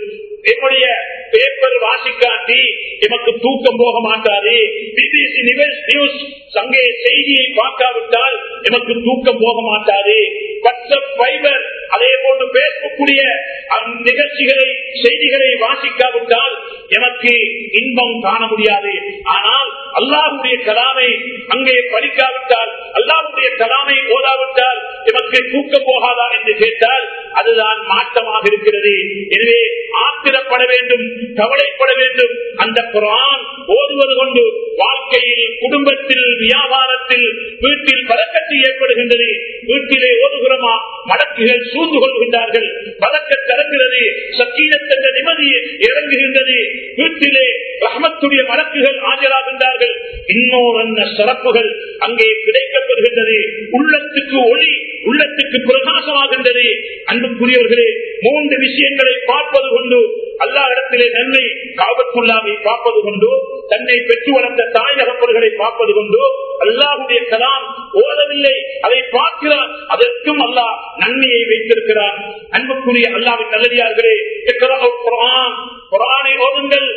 என்னுடைய பேப்பர் வாசிக்காட்டி எமக்கு தூக்கம் போக மாட்டாது பிபிசி நியூஸ் அங்கே செய்தியை பார்க்காவிட்டால் எமக்கு தூக்கம் போக மாட்டாது வாட்ஸ்அப் ஃபைபர் அதே போன்று பேசக்கூடிய நிகழ்ச்சிகளை செய்திகளை வாசிக்காவிட்டால் எமக்கு இன்பம் காண முடியாது ஆனால் அல்லாஹுடைய கலாமை அங்கே படிக்காவிட்டால் அல்லாஹுடைய கலாமை ஓதாவிட்டால் எமக்கு தூக்கம் போகாதா என்று கேட்டால் அதுதான் மாற்றமாக இருக்கிறது எனவே ஆத்திரப்பட வேண்டும் கவலைப்பட வேண்டும் அந்த குரான் ஓதுவது கொண்டு வாழ்க்கையில் குடும்பத்தில் வியாபாரத்தில் வீட்டில் பதக்கத்து ஏற்படுகின்றது வீட்டிலே ஓதுகிறோமா மடக்குகள் சூழ்ந்து கொள்கின்றார்கள் பதக்க திறக்கிறது சக்கீனத் என்ற நிம்மதி இறங்குகின்றது வீட்டிலே ரஹமத்துடைய மலக்குகள் ஆஜராகின்றார்கள் இன்னொரு சிறப்புகள் அங்கே கிடைக்கப்பெறுகின்றது உள்ளத்துக்கு ஒளி உள்ளத்துக்கு பிரகாசமாகின்றது அன்புக்குரியவர்களே மூன்று விஷயங்களை பார்ப்பது கொண்டு அல்லா இடத்திலே நன்மை காபத்துள்ளாவை பார்ப்பது கொண்டு தன்னை பெற்று வளர்ந்த தாய் தகப்பல்களை பார்ப்பது கொண்டு அல்லாஹுடைய கலாம் ஓதவில்லை அதை பார்க்கிறார் அதற்கும் அல்லாஹ் நன்மையை வைத்திருக்கிறார் அன்புக்குரிய அல்லாவின் நல்லடியார்களே குரான் குரானை ஓதுங்கள்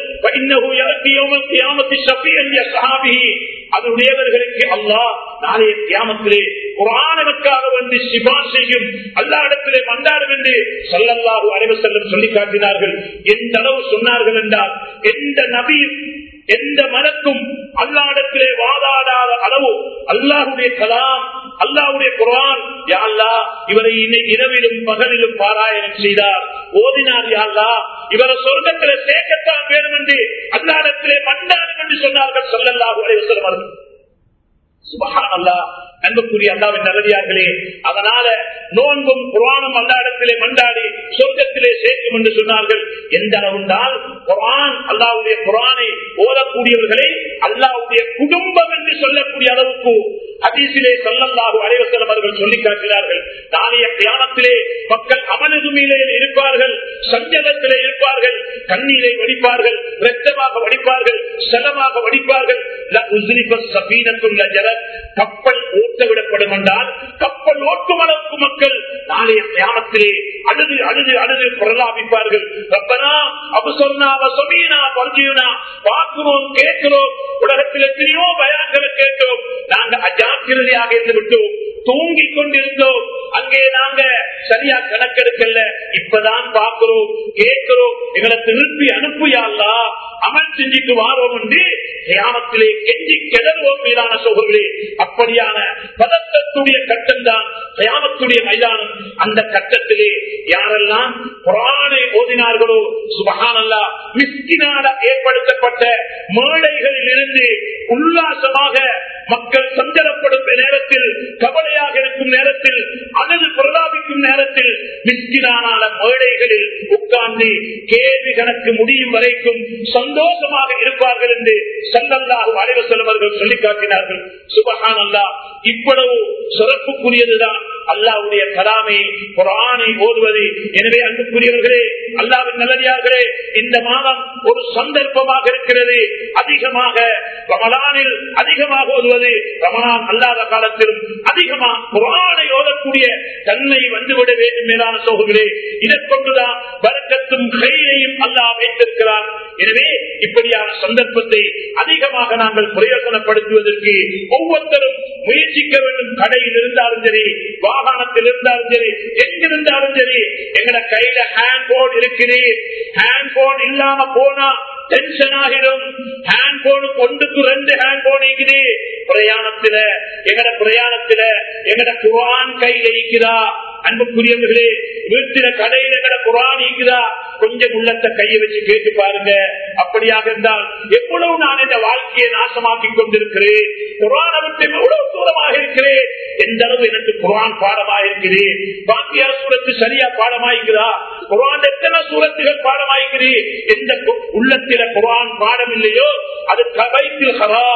அதனுடையவர்களுக்கு அல்லாஹ் நாளைய தியாமத்திலே குரானுக்காக வந்து சிபா செய்யும் அல்லா இடத்திலே மண்டாடும் என்று சொல்லல்லாஹு அனைவ செல்லும் சொல்லி காட்டினார்கள் எந்த அளவு சொன்னார்கள் என்றால் எந்த நபியும் எந்த மனக்கும் அல்லாடத்திலே வாதாடாத அளவு அல்லாஹுடைய கலாம் அல்லாஹுடைய குரான் யாழ்லா இவரை இரவிலும் பகலிலும் பாராயணம் செய்தார் ஓதினார் யாழ்லா இவரை சொர்க்கத்திலே சேர்க்கத்தான் வேணும் என்று அல்லாடத்திலே மண்டாடும் என்று சொன்னார்கள் சொல்லல்லாஹு அலைவசலம் அவர்கள் சுபஹான் அல்லா அன்புக்குரிய அல்லாவின் நல்லடியார்களே அதனால நோன்பும் குரானும் அல்லா இடத்திலே மண்டாடி சொர்க்கத்திலே சேர்க்கும் என்று சொன்னார்கள் எந்த அளவுண்டால் குரான் அல்லாவுடைய குரானை ஓதக்கூடியவர்களை அல்லாவுடைய குடும்பம் என்று சொல்லக்கூடிய அளவுக்கு அதிசிலே சொல்லல்லாஹு அலைவசலம் அவர்கள் சொல்லி காட்டினார்கள் நாளைய தியானத்திலே மக்கள் அமனதுமையிலே இருப்பார்கள் சஞ்சலத்திலே இருப்பார்கள் கண்ணீரை வடிப்பார்கள் ரத்தமாக வடிப்பார்கள் செலமாக வடிப்பார்கள் கப்பல் ஓட்ட விடப்படும் என்றால் கப்பல் ஓட்டும் அளவுக்கு மக்கள் நாளைய தியானத்திலே அழுது அழுது அழுது பிரலாபிப்பார்கள் ரப்பனா அபு சொன்னா சொமீனா பஞ்சியுனா பார்க்கிறோம் கேட்கிறோம் உலகத்தில் எத்தனையோ பயாக்களை கேட்டோம் நாங்க அஜாக்கிரதையாக இருந்து விட்டோம் தூங்கிக் கொண்டிருந்தோம் அங்கே நாங்க சரியா கணக்கெடுக்கல இப்பதான் பார்க்கிறோம் கேட்கிறோம் எங்களை திருப்பி அனுப்பியாலா அமல் செஞ்சுட்டு வாரோம் என்று கிராமத்திலே கெஞ்சி கெதறுவோம் மீதான சோழர்களே அப்படியான பதக்கத்துடைய கட்டம் தான் கிராமத்துடைய மைதானம் அந்த கட்டத்திலே யாரெல்லாம் குரானை ஓதினார்களோ சுபகானல்லா மிஸ்கினால ஏற்படுத்தப்பட்ட மேடைகளில் இருந்து உல்லாசமாக மக்கள் சஞ்சலப்படும் நேரத்தில் கவலையாக இருக்கும் நேரத்தில் அழுது பிரலாபிக்கும் நேரத்தில் மிஸ்கினான மேடைகளில் உட்கார்ந்து கேள்வி கணக்கு முடியும் வரைக்கும் சந்தோஷமாக இருப்பார்கள் என்று சல்லல்லாஹு அலைவ செல்வர்கள் சொல்லி காட்டினார்கள் சுபஹான் அல்லா இவ்வளவு சிறப்புக்குரியதுதான் அல்லாவுடைய கலாமை குரானை ஓதுவது எனவே அன்புக்குரியவர்களே அல்லாவின் நல்லடியார்களே இந்த மாதம் ஒரு சந்தர்ப்பமாக இருக்கிறது அதிகமாக ரமலானில் அதிகமாக ஓதுவது ரமலான் அல்லாத காலத்திலும் அதிகமாக குரானை ஓதக்கூடிய தன்மை வந்துவிட வேண்டும் மேலான சோகங்களே இதை கொண்டுதான் வழக்கத்தும் கையிலையும் அல்லாஹ் வைத்திருக்கிறார் எனவே இப்படியான சந்தர்ப்பத்தை அதிகமாக நாங்கள் பிரயோஜனப்படுத்துவதற்கு ஒவ்வொருத்தரும் முயற்சிக்க வேண்டும் கடையில் இருந்தாலும் சரி வாகனத்தில் இருந்தாலும் சரி எங்கிருந்தாலும் சரி எங்கட கையில ஹேண்ட் போன் இருக்குது ஹேண்ட் போன் இல்லாம போனா டென்ஷன் ஆகிடும் ஹேண்ட் போனுக்கு ஒன்றுக்கு ரெண்டு ஹேண்ட் போன் இருக்குது பிரயாணத்தில எங்கட பிரயாணத்தில எங்கட குரான் கையில இருக்கிறா அன்புக்குரியவர்களே வீட்டில கடையில எங்கட குரான் இருக்குதா கொஞ்சம் உள்ளத்தை கையை வச்சு கேட்டு பாருங்க அப்படியாக இருந்தால் எவ்வளவு நான் இந்த வாழ்க்கையை நாசமாக்கி கொண்டிருக்கிறேன் குரான விட்டு எவ்வளவு தூரமாக இருக்கிறேன் எந்த அளவு எனக்கு குரான் பாடமாக இருக்கிறேன் பாக்கியார் சூரத்து சரியா பாடமாயிருக்குதா குரான் எத்தனை சூரத்துகள் பாடமாயிருக்கிறேன் எந்த உள்ளத்தில குரான் பாடம் இல்லையோ அது கபைத்தில் ஹராப்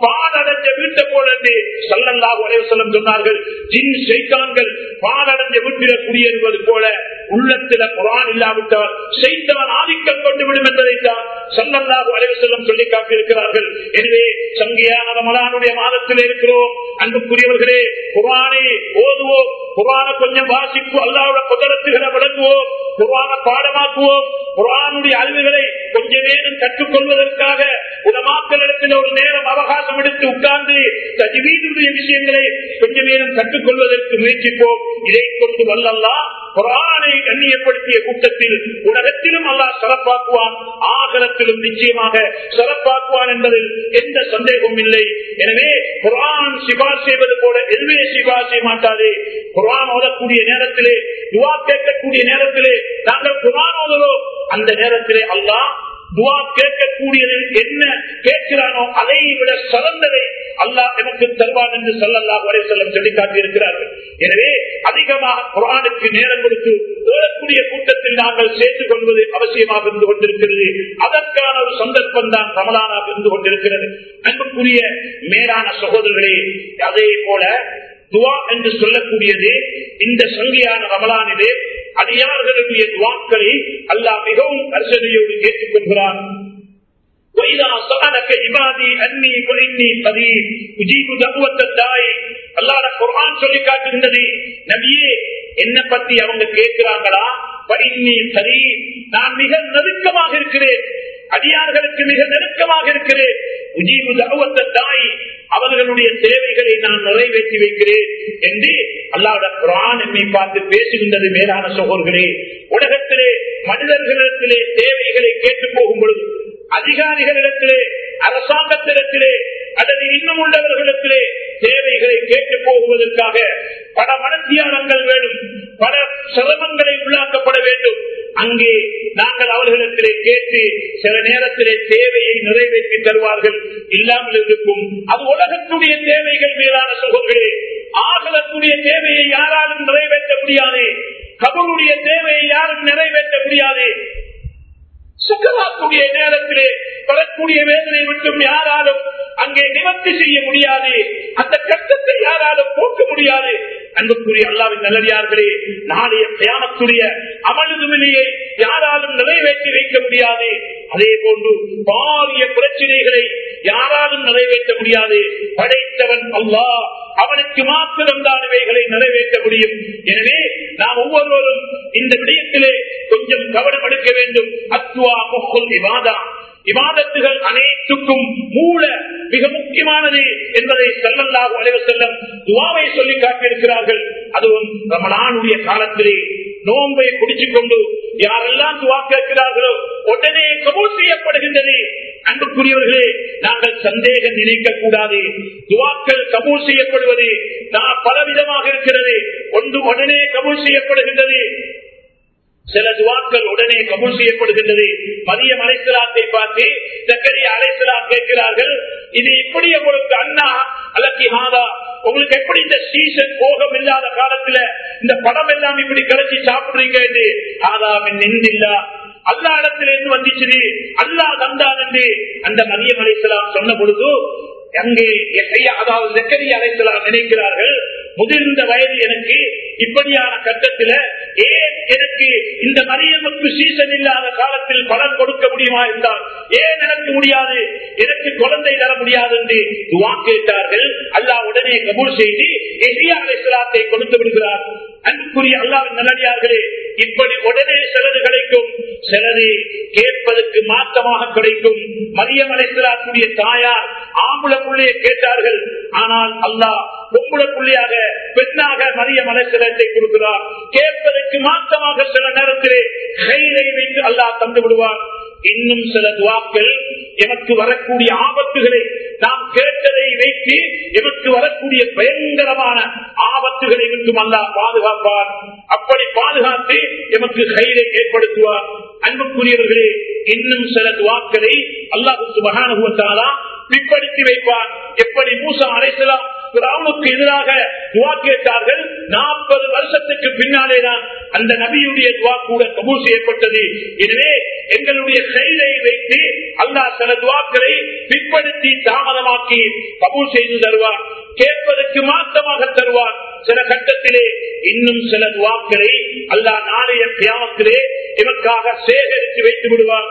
பாலடைஞ்ச வீட்டை போல என்று சல்லல்லாஹு அலைவசல்லம் சொன்னார்கள் ஜின் சைத்தான்கள் பாலடைஞ்ச வீட்டில குடியேறுவது போல உள்ளத்தில குரான் இல்லாவிட்டால் சைத்தான் ஆதிக்கம் கொண்டு விடும் என்பதைத்தான் சல்லல்லாஹு அலைவசல்லம் சொல்லி காட்டியிருக்கிறார்கள் எனவே சங்கையான ரமலானுடைய மாதத்தில் இருக்கிறோம் அன்புக்குரியவர்களே குரானை ஓதுவோம் குரான கொஞ்சம் வாசிப்பு அல்லாவோட புதரத்துகளை விளங்குவோம் குரான பாடமாக்குவோம் குரானுடைய அறிவுகளை கொஞ்ச நேரம் கற்றுக்கொள்வதற்காக உலமாக்களிடத்தில் ஒரு நேரம் அவகாசம் எடுத்து உட்கார்ந்து தஜ்வீதுடைய விஷயங்களை கொஞ்ச நேரம் கற்றுக்கொள்வதற்கு முயற்சிப்போம் இதை கொண்டு வல்லல்லா குரானை கண்ணியப்படுத்திய கூட்டத்தில் உலகத்திலும் அல்லாஹ் சிறப்பாக்குவான் ஆகலத்திலும் நிச்சயமாக சிறப்பாக்குவான் என்பதில் எந்த சந்தேகமும் இல்லை எனவே குரான் சிபார் செய்வது போல எதுவே சிபார் செய்ய மாட்டாது குரான் ஓதக்கூடிய நேரத்திலே துவா கேட்கக்கூடிய நேரத்திலே நாங்கள் குரான் ஓதுறோம் அந்த நேரத்திலே அல்லாஹ் துவா கேட்கக்கூடியது என்ன கேட்கிறானோ அதை விட சிறந்ததை அல்லாஹ் எனக்கு தருவான் என்று சொல்லல்லா வரை செல்லம் சொல்லி காட்டியிருக்கிறார்கள் எனவே அதிகமாக குரானுக்கு நேரம் கொடுத்து ஓடக்கூடிய கூட்டத்தில் நாங்கள் சேர்ந்து கொள்வது அவசியமாக இருந்து கொண்டிருக்கிறது அதற்கான ஒரு சந்தர்ப்பம் தான் ரமலானாக இருந்து கொண்டிருக்கிறது அன்புக்குரிய மேலான சகோதரர்களே அதே போல துவா என்று சொல்லக்கூடியது இந்த சங்கியான ரமலானிலே அடியார்களுடைய துவாக்களை அல்லாஹ் மிகவும் கரிசனையோடு கேட்டுக்கொள்கிறான் وإذا سألك عبادي أني فإني قريب أجيب دعوة الداعي அல்லாஹ் குர்ஆன் சொல்லி காட்டுகின்றது நபியே என்ன பத்தி அவங்க கேட்கிறாங்களா பைன்னி சரி நான் மிக நெருக்கமாக இருக்கிறேன் அடியார்களுக்கு மிக நெருக்கமாக இருக்கிறேன் உஜீபு தகுவத்த தாய் அவர்களுடைய தேவைகளை நான் நிறைவேற்றி வைக்கிறேன் என்று அல்லாட குரான் என்னை பார்த்து பேசுகின்றது மேலான சகோதரர்களே உலகத்திலே மனிதர்களிடத்திலே தேவைகளை கேட்டு போகும் பொழுது அதிகாரிகளிடத்திலே அரசாங்கத்திடத்திலே அல்லது இன்னும் உள்ளவர்களிடத்திலே தேவைகளை கேட்டு போகுவதற்காக பல மனத்தியாளங்கள் வேண்டும் பல சிரமங்களை உள்ளாக்கப்பட வேண்டும் அங்கே நாங்கள் அவர்களிடத்திலே கேட்டு சில நேரத்திலே தேவையை நிறைவேற்றி தருவார்கள் இல்லாமல் இருக்கும் அது உலகத்துடைய தேவைகள் மேலான சகோதரர்களே ஆகலத்துடைய தேவையை யாராலும் நிறைவேற்ற முடியாது கபருடைய தேவையை யாரும் நிறைவேற்ற முடியாது சுக்கராத்துடைய நேரத்திலே வரக்கூடிய வேதனை விட்டும் யாராலும் அங்கே நிவர்த்தி செய்ய முடியாது அந்த கஷ்டத்தை யாராலும் போக்க முடியாது அன்புக்குரிய அல்லாவின் நல்லடியார்களே நாளைய பிரயாணத்துடைய அமலுதுமிலையை யாராலும் நிறைவேற்றி வைக்க முடியாது அதே போன்று பாரிய பிரச்சனைகளை யாராலும் நிறைவேற்ற முடியாது படைத்தவன் அல்லாஹ் அவனுக்கு மாத்திரம்தான் இவைகளை நிறைவேற்ற முடியும் எனவே நாம் ஒவ்வொருவரும் இந்த விடயத்திலே கொஞ்சம் கவனம் எடுக்க வேண்டும் அத்வா முக்குல் இவாதா இவாதத்துகள் அனைத்துக்கும் மூல மிக முக்கியமானது என்பதை செல்லல்லாக அலைவ செல்லம் துவாவை சொல்லி காட்டியிருக்கிறார்கள் அதுவும் ரமலானுடைய காலத்திலே நோன்பை குடிச்சுக் கொண்டு யாரெல்லாம் துவா கேட்கிறார்களோ உடனே கபூல் செய்யப்படுகின்றது அன்புக்குரியவர்களே நாங்கள் சந்தேகம் நினைக்க கூடாது துவாக்கள் கபூல் செய்யப்படுவது நான் பலவிதமாக இருக்கிறது ஒன்று உடனே கபூல் செய்யப்படுகின்றது சில துவாக்கள் உடனே கபூல் செய்யப்படுகின்றது மதியம் அலைசலாத்தை பார்த்து சக்கரி அலைசலாம் கேட்கிறார்கள் இது இப்படி உங்களுக்கு அண்ணா அல்லத்தி ஹாதா உங்களுக்கு எப்படி இந்த சீசன் போகம் இல்லாத காலத்துல இந்த படம் எல்லாம் இப்படி கிடைச்சி சாப்பிடுறீங்க என்று ஆதாமின் நின்றில்லா அல்லா இடத்திலிருந்து வந்துச்சு அல்லா தந்தான் என்று அந்த மதியம் அலைசலாம் சொன்ன பொழுது அங்கே அதாவது செக்கரி அலைசலாம் நினைக்கிறார்கள் முதிர்ந்த வயது எனக்கு இப்படியான கட்டத்தில் ஏன் எனக்கு இந்த மரியமுக்கு சீசன் இல்லாத காலத்தில் பலன் கொடுக்க முடியுமா என்றால் ஏன் எனக்கு முடியாது எனக்கு குழந்தை தர முடியாது என்று துவா கேட்டார்கள் அல்லா உடனே கபூல் செய்து எசியா அலைசலாத்தை கொடுத்து விடுகிறார் அன்புக்குரிய அல்லாவின் நல்லடியார்களே இப்படி உடனே சிலது கிடைக்கும் சிலது கேட்பதற்கு மாற்றமாக கிடைக்கும் மரியம் அலைசலாத்துடைய தாயார் ஆம்புல புள்ளையை கேட்டார்கள் ஆனால் அல்லாஹ் பொம்புல புள்ளியாக பெண்ணாக மரியம் அலைசலத்தை கொடுக்கிறார் கேட்பதற்கு மாற்றமாக சில நேரத்திலே கைதை வைத்து அல்லாஹ் தந்து விடுவார் இன்னும் சில துவாக்கள் எமக்கு வரக்கூடிய ஆபத்துகளை நாம் கேட்டதை வைத்து எமக்கு வரக்கூடிய பயங்கரமான ஆபத்துகளை விட்டும் அல்லா பாதுகாப்பார் அப்படி பாதுகாத்து எமக்கு கைதை ஏற்படுத்துவார் அன்புக்குரியவர்களே இன்னும் சில துவாக்களை அல்லாஹு சுபகானுவத்தாலா பிற்படுத்தி வைப்பார் எப்படி மூசா அழைக்கலாம் பிராவுனுக்கு எதிராக துவா கேட்டார்கள் நாற்பது வருஷத்துக்கு பின்னாலேதான் அந்த நபியுடைய துவா கூட கபூல் செய்யப்பட்டது எனவே எங்களுடைய செயலை வைத்து அல்ல அல்லா சில துவாக்களை பிற்படுத்தி தாமதமாக்கி கபூல் செய்து தருவார் கேட்பதற்கு மாற்றமாக தருவார் சில கட்டத்திலே இன்னும் சில துவாக்களை அல்லா நாளைய தியாகத்திலே இவற்காக சேகரித்து வைத்து விடுவார்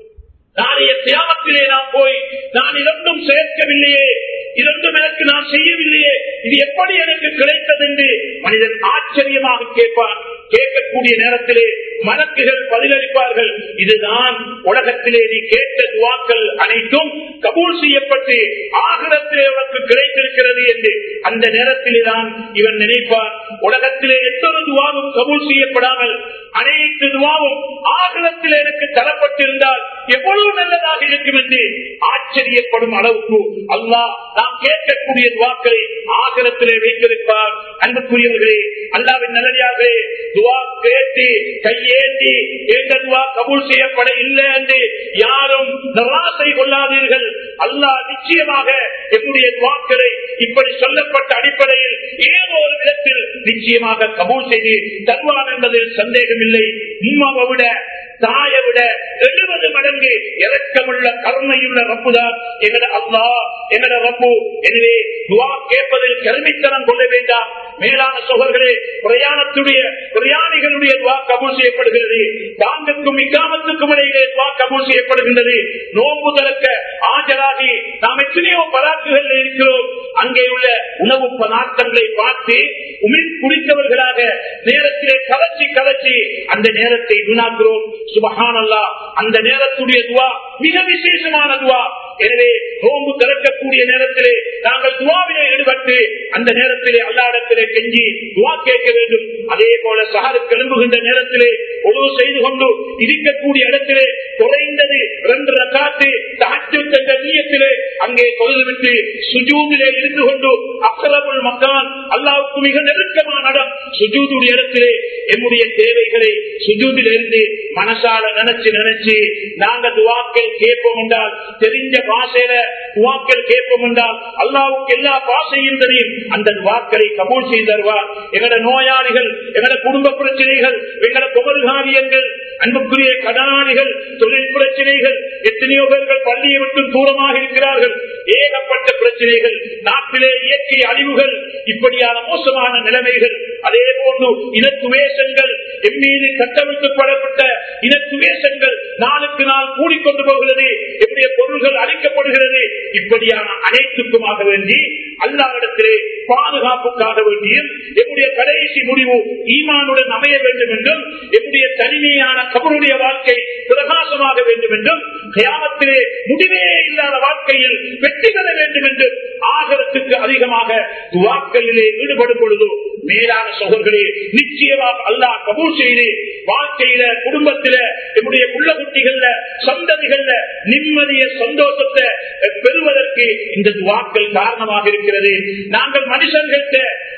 நாளைய தியாகத்திலே நான் போய் நான் இரண்டும் சேர்க்கவில்லையே இரண்டும் எனக்கு நான் செய்யவில்லையே இது எப்படி எனக்கு கிடைத்தது என்று மனிதன் ஆச்சரியமாக கேட்பான் கேட்கக்கூடிய நேரத்திலே மலக்குகள் பதிலளிப்பார்கள் இதுதான் உலகத்திலே நீ கேட்ட துவாக்கள் அனைத்தும் கபூல் செய்யப்பட்டு ஆகிரத்திலே உனக்கு கிடைத்திருக்கிறது என்று அந்த நேரத்திலே தான் இவன் நினைப்பான் உலகத்திலே எத்தனை துவாவும் கபூல் செய்யப்படாமல் அனைத்து துவாவும் ஆகிரத்தில் எனக்கு தரப்பட்டிருந்தால் எவ்வளவு நல்லதாக இருக்கும் என்று ஆச்சரியப்படும் அளவுக்கு அல்லாஹ் நாம் கேட்கக்கூடிய துவாக்களை ஆகிரத்திலே வைத்திருப்பார் அன்புக்குரியவர்களே அல்லாவின் நல்லடியார்களே துவா கேட்டு கையேந்தி எங்க துவா கபூல் செய்யப்பட இல்லை என்று யாரும் நிராசை கொள்ளாதீர்கள் அல்லாஹ் நிச்சயமாக என்னுடைய துவாக்களை இப்படி சொல்லப்பட்ட அடிப்படையில் ஏதோ ஒரு விதத்தில் நிச்சயமாக கபூல் செய்து தருவான் என்பதில் சந்தேகம் இல்லை உம்மாவை விட தாயை விட எழுபது மடங்கு இறக்கமுள்ள கருணையுள்ள ரப்புதான் எங்கட அல்லா எங்கட ரப்பு எனவே துவா கேட்பதில் கருமித்தனம் கொள்ள வேண்டாம் மேலான சோழர்களே பிரயாணத்துடைய பிரயாணிகளுடைய துவா கபூல் செய்யப்படுகிறது தாங்கத்துக்கும் இக்காமத்துக்கும் இடையிலே துவா கபூல் செய்யப்படுகின்றது நோம்பு தளக்க ஆஜராகி நாம் எத்தனையோ பராக்குகள் இருக்கிறோம் அங்கே உள்ள உணவு பதார்த்தங்களை பார்த்து உமிழ் குடித்தவர்களாக நேரத்திலே கலச்சி கலச்சி அந்த நேரத்தை வீணாக்குறோம் சுபகானல்லா அந்த நேரத்துடைய துவா மிக விசேஷமான துவா எனவே நோம்பு திறக்கக்கூடிய நேரத்திலே நாங்கள் துவாவிலே ஈடுபட்டு அந்த நேரத்திலே அல்லாடத்திலே கெஞ்சி துவா கேட்க வேண்டும் அதே போல சகாரு கிளம்புகின்ற நேரத்திலே ஒழுவு செய்து கொண்டு இருக்கக்கூடிய இடத்திலே குறைந்தது இரண்டு ரக்காத்து தாச்சு என்ற நீயத்திலே அங்கே தொழுதுவிட்டு சுஜூதிலே இருந்து கொண்டு அக்கரபுல் மக்கான் அல்லாவுக்கு மிக நெருக்கமான இடம் சுஜூதுடைய இடத்திலே என்னுடைய தேவைகளை சுஜூதில் இருந்து மனசால நினைச்சு நினைச்சு நாங்க துவாக்கள் கேட்போம் என்றால் தெரிஞ்ச பாஷையில துவாக்கள் கேட்போம் என்றால் அல்லாவுக்கு எல்லா பாஷையும் தெரியும் அந்த துவாக்களை கபூல் செய்து தருவார் எங்கட நோயாளிகள் எங்கட குடும்ப பிரச்சனைகள் எங்கட குமர்காரியங்கள் அன்புக்குரிய கடனாளிகள் தொழில் பிரச்சனைகள் எத்தனையோ பேர்கள் பள்ளியை விட்டு தூரமாக இருக்கிறார்கள் ஏகப்பட்ட பிரச்சனைகள் நாட்டிலே இயற்கை அழிவுகள் இப்படியான மோசமான நிலைமைகள் அதே போன்று இனத்துவேஷங்கள் எம்மீது கட்டமைக்கப்படப்பட்ட இனத்துவேஷங்கள் நாளுக்கு நாள் கூடிக்கொண்டு போகிறது எப்படிய பொருள்கள் அழிக்கப்படுகிறது இப்படியான அனைத்துக்குமாக வேண்டி அல்லாவிடத்திலே பாதுகாப்புக்காக வேண்டியும் என்னுடைய கடைசி முடிவு ஈமானுடன் அமைய வேண்டும் என்றும் என்னுடைய தனிமையான கபருடைய வாழ்க்கை பிரகாசமாக வேண்டும் என்றும் கிராமத்திலே முடிவே இல்லாத வாழ்க்கையில் வெற்றி பெற வேண்டும் என்றும் ஆகரத்துக்கு அதிகமாக துவாக்களிலே ஈடுபடும் பொழுது மேலான சோழர்களே நிச்சயமாக அல்லாஹ் கபூல் செய்து வாழ்க்கையில குடும்பத்தில என்னுடைய உள்ள குட்டிகள்ல சந்ததிகள்ல நிம்மதிய சந்தோஷத்தை பெறுவதற்கு இந்த துவாக்கள் காரணமாக இருக்கிறது நாங்கள் மனுஷர்கள்ட்ட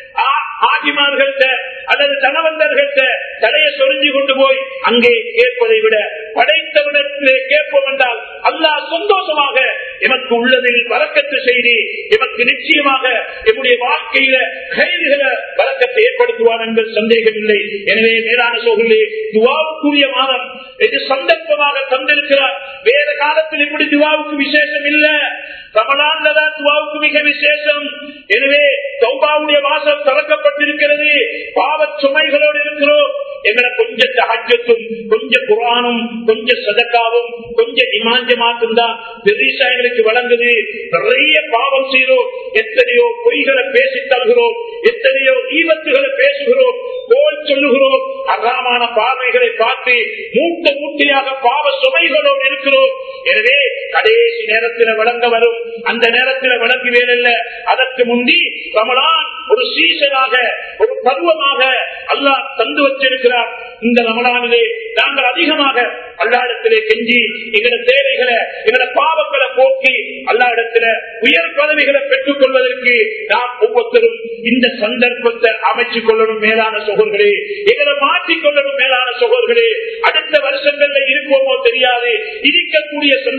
ஆகிமார்கள்ட்ட அல்லது தனவந்தர்கள்ட்ட தலையை சொரிஞ்சு கொண்டு போய் அங்கே கேட்பதை விட படைத்தவிடத்திலே கேட்போம் என்றால் அல்லாஹ் சந்தோஷமாக எமக்கு உள்ளதில் வழக்கத்து செய்து எமக்கு நிச்சயமாக என்னுடைய வாழ்க்கையில கைதுகளை வழக்கத்தை ஏற்படுத்துவார் என்பது சந்தேகம் இல்லை எனவே மேலான சோழர்களே துவாவுக்குரிய மாதம் இது சந்தர்ப்பமாக தந்திருக்கிறார் வேற காலத்தில் இப்படி துவாவுக்கு விசேஷம் இல்ல ரமலான்லதான் துவாவுக்கு மிக விசேஷம் எனவே சௌபாவுடைய வாசல் திறக்கப்பட்டிருக்கிறது பாவ சுமைகளோடு இருக்கிறோம் எங்களை கொஞ்சம் தகஜத்தும் கொஞ்சம் குரானும் கொஞ்சம் சதக்காவும் கொஞ்சம் இமாஞ்சமாக்கும் தான் பெரிசா எங்களுக்கு வழங்குது நிறைய பாவம் செய்கிறோம் எத்தனையோ பொய்களை பேசி தருகிறோம் எத்தனையோ ஈவத்துகளை பேசுகிறோம் கோல் சொல்லுகிறோம் அறாமான பார்வைகளை பார்த்து மூட்ட மூட்டையாக பாவ சுமைகளோடு இருக்கிறோம் எனவே கடைசி நேரத்தில் வழங்க வரும் அந்த நேரத்தில் வழங்குவேன் அதற்கு முந்தி ரமலான் ஒரு சீசனாக ஒரு பருவமாக அல்லாஹ் தந்து வச்சிருக்கிறார் இந்த ரமலானிலே நாங்கள் அதிகமாக அல்லாடத்திலே கெஞ்சி எங்களோட தேவைகளை எங்களோட பாவங்களை போக்கி அல்லாடத்தில உயர் பதவிகளை பெற்றுக் கொள்வதற்கு நாம் ஒவ்வொருத்தரும் இந்த சந்தர்ப்பத்தை அமைச்சுக் கொள்ளணும் மேலான சகோதரே எங்களை மாற்றிக் கொள்ளணும் மேலான சகோதரே அடுத்த வருஷங்கள்ல இருப்போமோ தெரியாது இருக்கக்கூடிய சந்தர்ப்பத்தை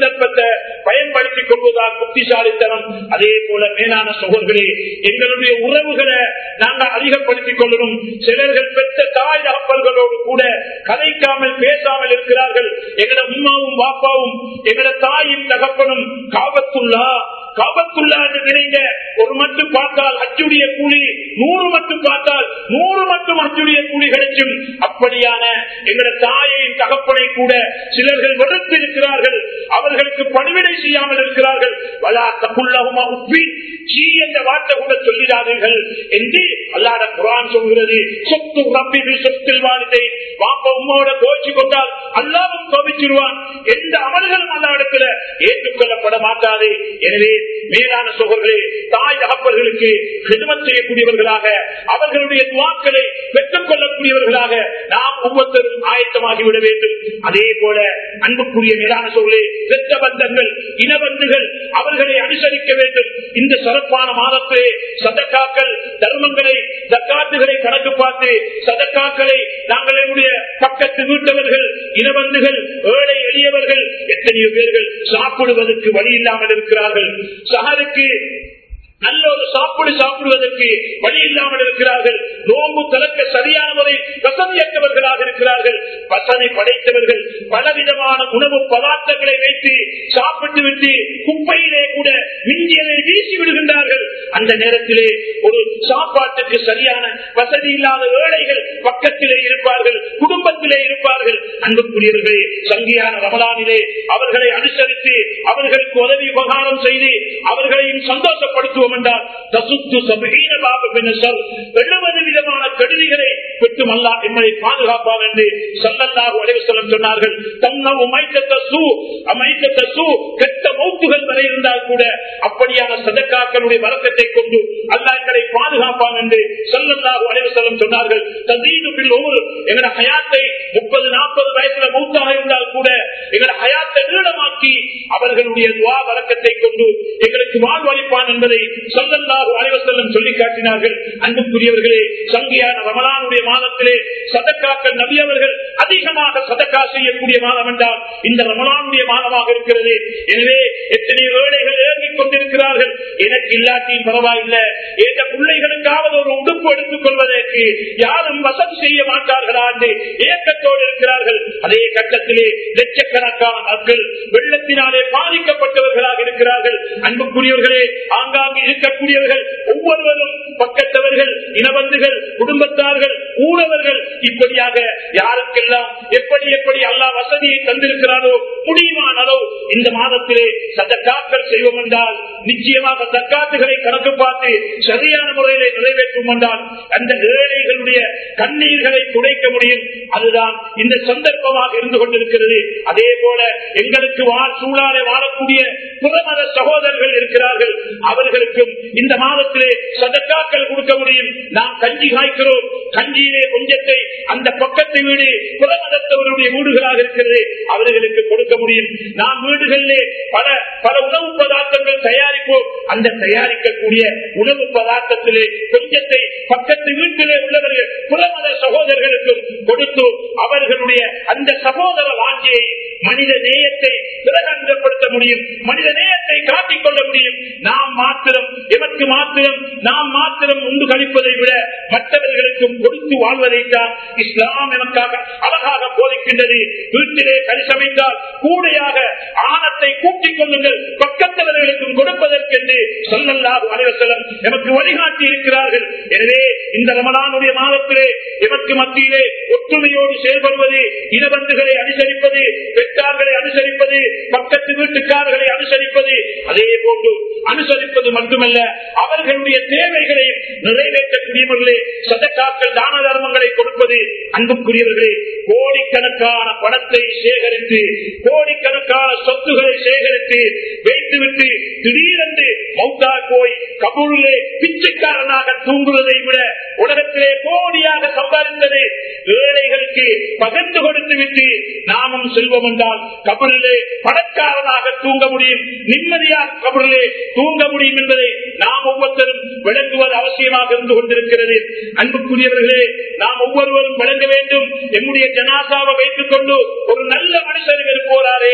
சந்தர்ப்பத்தை பயன்படுத்திக் கொள்வதால் புத்திசாலித்தனம் அதே போல மேலான சகோதரர்களே எங்களுடைய உறவுகளை நாங்கள் அதிகப்படுத்திக் கொள்ளணும் சிலர்கள் பெற்ற தாய் தகப்பல்களோடு கூட கதைக்காமல் பேசாமல் இருக்கிறார்கள் எங்கட உமாவும் பாப்பாவும் எங்கட தாயும் தகப்பனும் காபத்துள்ளா காபத்துள்ளா என்று நினைங்க ஒரு மட்டும் பார்த்தால் அச்சுடைய கூலி நூறு மட்டும் பார்த்தால் நூறு மட்டும் அச்சுடைய கூலி கிடைக்கும் அப்படியான எங்கட தாயையும் தகப்பனை கூட சிலர்கள் வெறுத்து இருக்கிறார்கள் அவர்களுக்கு பணிவிடை செய்யாமல் இருக்கிறார்கள் வலா தகுல்லகுமா உப்பி சீ என்ற வார்த்தை கூட சொல்லிடாதீர்கள் என்று அல்லாட குரான் சொல்கிறது சொத்து ரப்பிது சொத்தில் வாழ்த்தை வாப்ப உம்மோட கோச்சு கொண்டால் அல்லாவும் கோபிச்சிருவான் எந்த அமல்களும் அல்லாடத்துல ஏற்றுக்கொள்ளப்பட மாட்டாது எனவே மேலான சோழர்களே தாய் தகப்பர்களுக்கு ஹிதமத் செய்யக்கூடியவர்களாக அவர்களுடைய துவாக்களை பெற்றுக் கொள்ளக்கூடியவர்களாக நாம் ஒவ்வொருத்தரும் ஆயத்தமாகிவிட வேண்டும் அதே போல அன்புக்குரிய மேலான சோழர்களே இரத்த பந்தங்கள் இனபந்துகள் அவர்களை அனுசரிக்க வேண்டும் இந்த சிறப்பான மாதத்திலே சதக்காக்கள் தர்மங்களை தக்காத்துகளை கணக்கு பார்த்து சதக்காக்களை நாங்கள் என்னுடைய பக்கத்து வீட்டவர்கள் இனபந்துகள் ஏழை எளியவர்கள் எத்தனையோ பேர்கள் சாப்பிடுவதற்கு வழி இல்லாமல் இருக்கிறார்கள் சஹருக்கு நல்ல ஒரு சாப்பிடு சாப்பிடுவதற்கு வழி இல்லாமல் இருக்கிறார்கள் நோம்பு கலக்க சரியான முறை வசதியற்றவர்களாக இருக்கிறார்கள் வசதி படைத்தவர்கள் பலவிதமான உணவு பதார்த்தங்களை வைத்து சாப்பிட்டு விட்டு குப்பையிலே கூட மிஞ்சியதை வீசி விடுகின்றார்கள் அந்த நேரத்திலே ஒரு சாப்பாட்டுக்கு சரியான வசதி இல்லாத ஏழைகள் பக்கத்திலே இருப்பார்கள் குடும்பத்திலே இருப்பார்கள் அன்புக்குரியவர்களே சங்கியான ரமலானிலே அவர்களை அனுசரித்து அவர்களுக்கு உதவி உபகாரம் செய்து அவர்களையும் சந்தோஷப்படுத்துவோம் என்றால் தசுத்து சபீன பாபு பின்னசல் எழுபது விதமான கெடுதிகளை பெற்றும் அல்லா எம்மை பாதுகாப்பார் என்று சல்லல்லாஹு அலைவசலம் சொன்னார்கள் தன்னவு மைத்த சூ அமைத்த சூ கெட்ட மௌத்துகள் வரை இருந்தால் கூட அப்படியான சதக்காக்களுடைய வழக்கத்தை கொண்டு அல்லா எங்களை பாதுகாப்பான் என்று சல்லல்லாஹு அலைவசலம் சொன்னார்கள் தசீது பில் ஒவ்வொரு எங்களோட ஹயாத்தை முப்பது நாற்பது வயசுல மூத்தாக இருந்தால் கூட எங்களோட ஹயாத்தை நீளமாக்கி அவர்களுடைய துவா வழக்கத்தை கொண்டு எங்களுக்கு வாழ்வழிப்பான் என்பதை சொல்லல்லாஹு அலைவசல்லம் சொல்லி காட்டினார்கள் அன்புக்குரியவர்களே சங்கியான ரமலானுடைய மாதத்திலே சதக்காக்கள் நபி அவர்கள் அதிகமாக சதக்கா செய்யக்கூடிய மாதம் என்றால் இந்த ரமலானுடைய மாதமாக இருக்கிறது எனவே எத்தனை வேலைகள் இறங்கிக் கொண்டிருக்கிறார்கள் எனக்கு இல்லாட்டியும் பரவாயில்லை எந்த பிள்ளைகளுக்காவது ஒரு உடுப்பு எடுத்துக் கொள்வதற்கு யாரும் வசதி செய்ய மாட்டார்களா என்று இயக்கத்தோடு இருக்கிறார்கள் அதே கட்டத்திலே லட்சக்கணக்கான மக்கள் வெள்ளத்தினாலே பாதிக்கப்பட்டவர்களாக இருக்கிறார்கள் அன்புக்குரியவர்களே ஆங்காங்கு இருக்கக்கூடியவர்கள் ஒவ்வொருவரும் பக்கத்தவர்கள் இனவந்துகள் குடும்பத்தார்கள் ஊழவர்கள் இப்படியாக யாருக்கெல்லாம் எப்படி எப்படி அல்லா வசதியை தந்திருக்கிறாரோ முடியுமான அளவு இந்த மாதத்திலே சதக்காக்கள் செய்வோம் என்றால் நிச்சயமாக தக்காத்துகளை கணக்கு பார்த்து சரியான முறையிலே நிறைவேற்றும் என்றால் அந்த ஏழைகளுடைய கண்ணீர்களை துடைக்க முடியும் அதுதான் இந்த சந்தர்ப்பமாக இருந்து கொண்டிருக்கிறது அதே போல எங்களுக்கு வாழ் சூழாலே வாழக்கூடிய புறமத சகோதரர்கள் இருக்கிறார்கள் அவர்களுக்கும் இந்த மாதத்திலே சதக்காக்கள் கொடுக்க முடியும் நாம் கஞ்சி காய்க்கிறோம் கஞ்சியிலே கொஞ்சத்தை அந்த பக்கத்து வீடு புறமதத்தவருடைய வீடுகளாக இருக்கிறது அவர்களுக்கு கொடுக்க முடியும் நாம் வீடுகளிலே பல பல உணவு பதார்த்தங்கள் தயாரிப்போம் அந்த தயாரிக்கக்கூடிய உணவு பதார்த்தத்திலே கொஞ்சத்தை பக்கத்து வீட்டிலே உள்ளவர்கள் புறமத சகோதரர்களுக்கும் கொடுத்து அவர்களுடைய அந்த சகோதர வாஞ்சியை மனித நேயத்தை பிரகண்டப்படுத்த முடியும் மனித நேயத்தை காட்டிக் கொள்ள முடியும் நாம் மாத்திரம் எமக்கு மாத்திரம் நாம் மாத்திரம் உண்டு கழிப்பதை விட மற்றவர்களுக்கும் கொடுத்து வாழ்வதைத்தான் இஸ்லாம் எனக்காக அழகாக போதிக்கின்றது வீட்டிலே கறி சமைத்தால் கூடையாக ஆணத்தை கூட்டிக் கொள்ளுங்கள் பக்கத்தவர்களுக்கும் கொடுப்பதற்கென்று சொல்லல்லாது அனைவசலம் எமக்கு வழிகாட்டி இருக்கிறார்கள் எனவே இந்த ரமணானுடைய மாதத்திலே எமக்கு மத்தியிலே ஒற்றுமையோடு செயல்படுவது இனபந்துகளை அனுசரிப்பது பெற்றார்களை அனுசரிப்பது பக்கத்து வீட்டுக்காரர்களை அனுசரிப்பது அதே போன்று அனுசரிப்பது மட்டுமல்ல அவர்களுடைய தேவைகளையும் நிறைவேற்றக்கூடியவர்களே சதக்காக்கள் தான தர்மங்களை கொடுப்பது அன்புக்குரியவர்களே கோடிக்கணக்கான பணத்தை சேகரித்து கோடிக்கணக்கான சொத்துக்களை சேகரித்து வைத்துவிட்டு திடீரென்று மௌத்தா போய் கபூரிலே பிச்சைக்காரனாக தூங்குவதை விட உலகத்திலே கோடியாக சம்பாதித்தது ஏழைகளுக்கு பகிர்ந்து கொடுத்து விட்டு நாமும் செல்வோம் என்றால் கபரிலே பணக்காரனாக தூங்க முடியும் நிம்மதியாக கபரிலே தூங்க முடியும் என்பதை நாம் ஒவ்வொருத்தரும் விளங்குவது அவசியமாக இருந்து கொண்டிருக்கிறது அன்புக்குரியவர்களே நாம் ஒவ்வொருவரும் விளங்க வேண்டும் எம்முடைய ஜனாசாவை வைத்துக் கொண்டு ஒரு நல்ல மனுஷர் இவர் போறாரே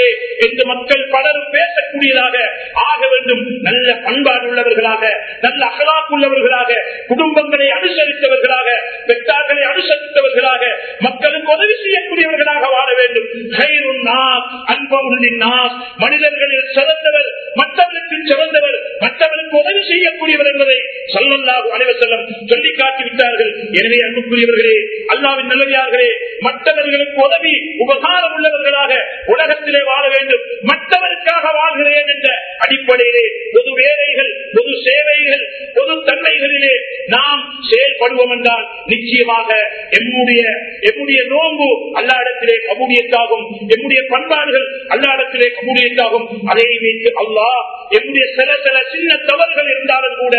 என்று மக்கள் பலரும் பேசக்கூடியதாக ஆக வேண்டும் நல்ல பண்பாடு உள்ளவர்களாக நல்ல அகலாக்கு உள்ளவர்களாக குடும்பங்களை அனுசரித்தவர்களாக பெற்றார்களை அனுசரித்தவர்களாக மக்களுக்கு உதவி செய்யக்கூடியவர்களாக வாழ வேண்டும் அன்பவுள்ளின் மனிதர்களில் சிறந்தவர் மற்றவர்களுக்கு சிறந்தவர் மற்றவர்களுக்கு உதவி செய்யக்கூடியவர் என்பதை சொல்லல்லாஹு அனைவர் செல்லம் சொல்லி காட்டி விட்டார்கள் எனவே அன்புக்குரியவர்களே அல்லாவின் நல்லதார்களே மற்றவர்களுக்கு உதவி உபகாரம் உள்ளவர்களாக உலகத்திலே வாழ வேண்டும் மற்றவருக்காக வாழ்கிறேன் என்ற அடிப்படையிலே பொது வேலைகள் பொது சேவைகள் பொது தன்மைகளிலே நாம் செயல்படுவோம் என்றால் நிச்சயமாக எம்முடைய எம்முடைய நோன்பு அல்லா இடத்திலே கபூடியத்தாகும் எம்முடைய பண்பாடுகள் அல்லா இடத்திலே கபூடியத்தாகும் அதை வைத்து அல்லாஹ் எம்முடைய சில சில சின்ன தவறுகள் இருந்தாலும் கூட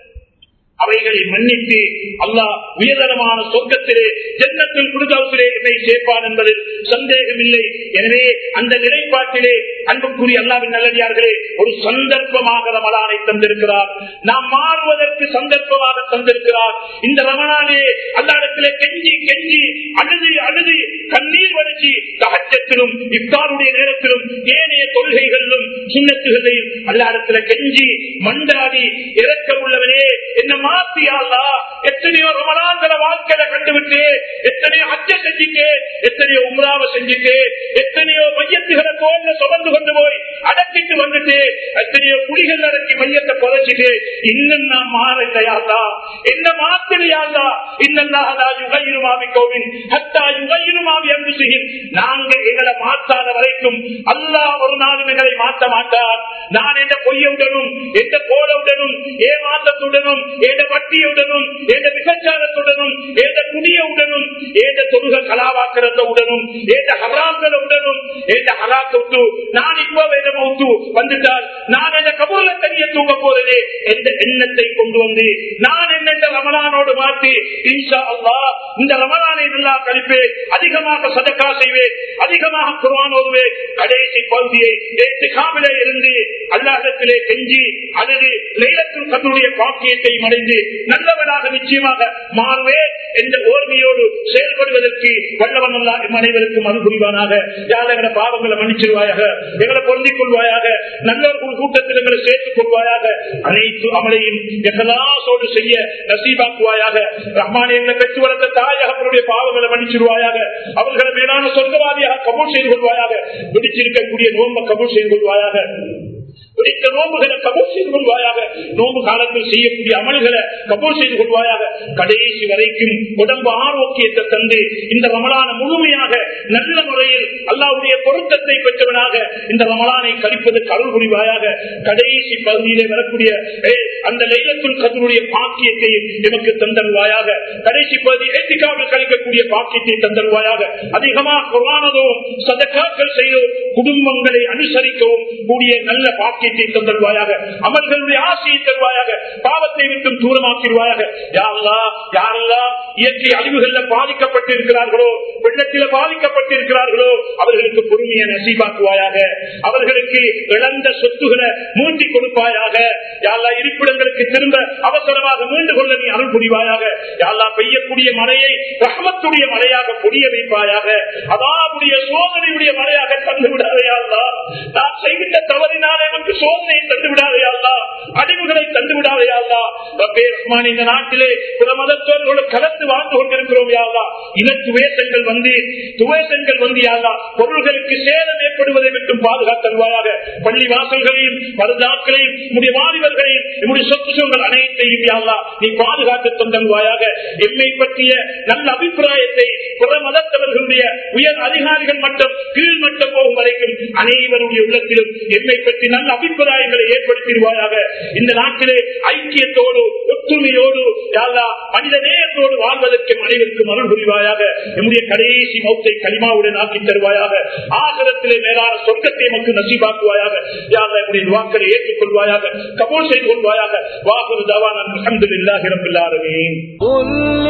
அவைகளை மன்னித்து அல்லாஹ் உயர்தரமான சொர்க்கத்திலே ஜன்னத்தில் குடுகாலத்திலே என்னை சேர்ப்பான் என்பதில் சந்தேகமில்லை எனவே அந்த நிலைப்பாட்டிலே அன்புக்குரிய அல்லாவின் நல்லடியார்களே ஒரு சந்தர்ப்பமாக ரமலானை தந்திருக்கிறார் நாம் மாறுவதற்கு சந்தர்ப்பமாக தந்திருக்கிறார் இந்த ரமணானே அல்லாடத்திலே கெஞ்சி கெஞ்சி அழுது அழுது கண்ணீர் வடிச்சு தகச்சத்திலும் இஃப்தாருடைய நேரத்திலும் ஏனைய கொள்கைகளிலும் சின்னத்துகளையும் அல்லாடத்தில கெஞ்சி மண்டாடி இறக்க உள்ளவனே என்ன மாத்தியாளா எத்தனையோ ரமணாந்திர வாழ்க்கையில கண்டுவிட்டு எத்தனையோ அச்ச செஞ்சுட்டு எத்தனையோ உம்ராவை செஞ்சுட்டு எத்தனையோ மையத்துகளை தோல்ல சுமந்து கொண்டு போய் அடக்கிட்டு வந்துட்டு எத்தனையோ குடிகள் அடக்கி மையத்தை புதைச்சிட்டு இன்னும் நான் மாறலையாதா என்ன மாத்திரையாதா இன்னல்லாதா யுகையுமாவி கோவில் ஹத்தா யுகையுமாவி என்று செய்யும் நாங்க எங்களை மாற்றாத வரைக்கும் அல்லாஹ் ஒரு நாளும் எங்களை மாற்ற மாட்டார் நான் எந்த பொய்யுடனும் எந்த கோலவுடனும் ஏமாற்றத்துடனும் எந்த வட்டியுடனும் எந்த விபச்சாரத்துடனும் எந்த குடியுடனும் எந்த தொழுக கலாவாக்கிறதுடனும் எந்த ஹராங்களுடனும் எந்த ஹராத்து நான் இப்போ வேதமௌத்து வந்துட்டால் நான் எந்த கபூல தனிய தூங்க போறதே எந்த எண்ணத்தை கொண்டு வந்து நான் என்ன ரமலானோடு மாற்றி இன்ஷா அல்லா இந்த ரமலானை நல்லா கழிப்பே அதிகமாக சதக்கா செய்வேன் அதிகமாக குர்வான் ஓதுவேன் கடைசி பகுதியை ஏற்று காவிலே இருந்து அல்லாஹத்திலே கெஞ்சி அல்லது லைலத்தின் தன்னுடைய பாக்கியத்தை மடைந்து நல்லவனாக நிச்சயமாக மாறுவேன் என்ற ஓர்மையோடு செயல்படுவதற்கு வல்லவன் அல்லா எம் அனைவருக்கும் அனுபவிவானாக யார் எங்களை பாவங்களை மன்னிச்சிருவாயாக எங்களை பொருந்திக் கொள்வாயாக நல்லவர்கள் கூட்டத்தில் எங்களை சேர்த்துக் கொள்வாயாக அனைத்து அமலையும் எகலாசோடு செய்ய நசீபாக்குவாயாக ரஹ்மானி எங்களை பெற்று வளர்த்த தாயாக அவருடைய பாவங்களை மன்னிச்சிருவாயாக அவர்களை மேலான சொர்க்கவாதியாக கபூல் செய்து கொள்வாயாக பிடிச்சிருக்கக்கூடிய நோம்ப கபூல் செய்து கொள்வாயாக பிடித்த நோம்புகளை கபூல் செய்து கொள்வாயாக நோம்பு காலத்தில் செய்யக்கூடிய அமல்களை கபூல் செய்து கொள்வாயாக கடைசி வரைக்கும் உடம்பு ஆரோக்கியத்தை தந்து இந்த ரமலான முழுமையாக நல்ல முறையில் அல்லாவுடைய பொருத்தத்தை பெற்றவனாக இந்த ரமலானை கழிப்பது கருள் புரிவாயாக கடைசி பகுதியிலே வரக்கூடிய அந்த லைலத்துள் கதனுடைய பாக்கியத்தை எமக்கு தந்தருவாயாக கடைசி பகுதி ஏத்திக்காவில் கழிக்கக்கூடிய பாக்கியத்தை தந்தருவாயாக அதிகமாக குரானதும் சதக்காக்கள் செய்தோம் குடும்பங்களை அனுசரிக்கவும் கூடிய நல்ல பாக்கியத்தை தந்தருவாயாக அமல்களுடைய ஆசையை தருவாயாக பாவத்தை விட்டும் தூரமாக்கிடுவாயாக யாரெல்லாம் யாரெல்லாம் இயற்கை அழிவுகளில் பாதிக்கப்பட்டிருக்கிறார்களோ வெள்ளத்தில் பாதிக்கப்பட்டிருக்கிறார்களோ அவர்களுக்கு பொறுமையை நசீபாக்குவாயாக அவர்களுக்கு இழந்த சொத்துகளை மூண்டி கொடுப்பாயாக யாரா இருப்பிடங்களுக்கு திரும்ப அவசரமாக மீண்டு கொள்ள நீ அருள் புரிவாயாக யாரா பெய்யக்கூடிய மழையை ரஹமத்துடைய மழையாக பொடிய வைப்பாயாக அதாவுடைய சோதனையுடைய மழையாக தந்து விடாதையாள்லா நான் செய்கின்ற தவறினாலே நமக்கு சோதனையை தந்து விடாதையாள்லா அழிவுகளை தந்து விடாதையாள்லா ரப்பே ரஹ்மான் இந்த நாட்டிலே பிற மதத்தோர்களோடு கலந்து வாழ்ந்து கொண்டிருக்கிறோம் யாழ்லா இன துவேசங்கள் வந்து துவேசங்கள் வந்து யாழ்லா பொருள்களுக்கு சேதம் ஏற்படுவதை விட்டும் பாதுகாத்தல்வாயாக பள்ளி வாசல்களையும் பரதாக்களையும் நம்முடைய வாலிபர்களையும் நம்முடைய சொத்து சொங்கள் அனைத்தையும் யாழ்லா நீ பாதுகாத்து தந்தல்வாயாக எம்மை பற்றிய நல்ல அபிப்பிராயத்தை பிற மதத்தவர்களுடைய உயர் அதிகாரிகள் மட்டும் கீழ் மட்டம் போகும் வரைக்கும் அனைவருடைய உள்ளத்திலும் எம்மை பற்றி நல்ல அபிப்பிராயங்களை ஏற்படுத்திடுவாயாக இந்த நாட்டிலே ஐக்கியத்தோடு ஒற்றுமையோடு யாரா மனித நேயத்தோடு வாழ்வதற்கு அனைவருக்கும் அருள் புரிவாயாக நம்முடைய கடைசி மௌத்தை களிமாவுடன் ஆக்கி தருவாயாக ஆகரத்திலே மேலான சொர்க்கத்தை மக்கள் நசீபாக்குவாயாக யாரா நம்முடைய வாக்களை ஏற்றுக்கொள்வாயாக கபூல் செய்து கொள்வாயாக வாகுரு தவான் அலமது இல்லாஹி ரபில் ஆலமீன் قل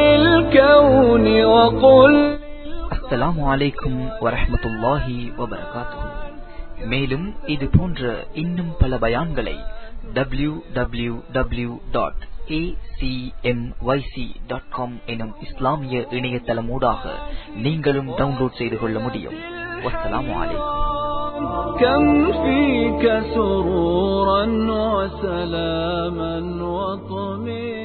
للكون وقل அஸ்ஸலாமு அலைக்கும் வரஹ்மத்துல்லாஹி வபரகாத்துஹு மேலும் இது போன்ற இன்னும் பல பயான்களை டபிள்யூ டபிள்யூ டபிள்யூ டாட் எனும் இஸ்லாமிய இணையதளமூடாக நீங்களும் டவுன்லோட் செய்து கொள்ள முடியும் வஸ்ஸலாமு அலைக்கும் كم فيك سرورا وسلاما وطمئنا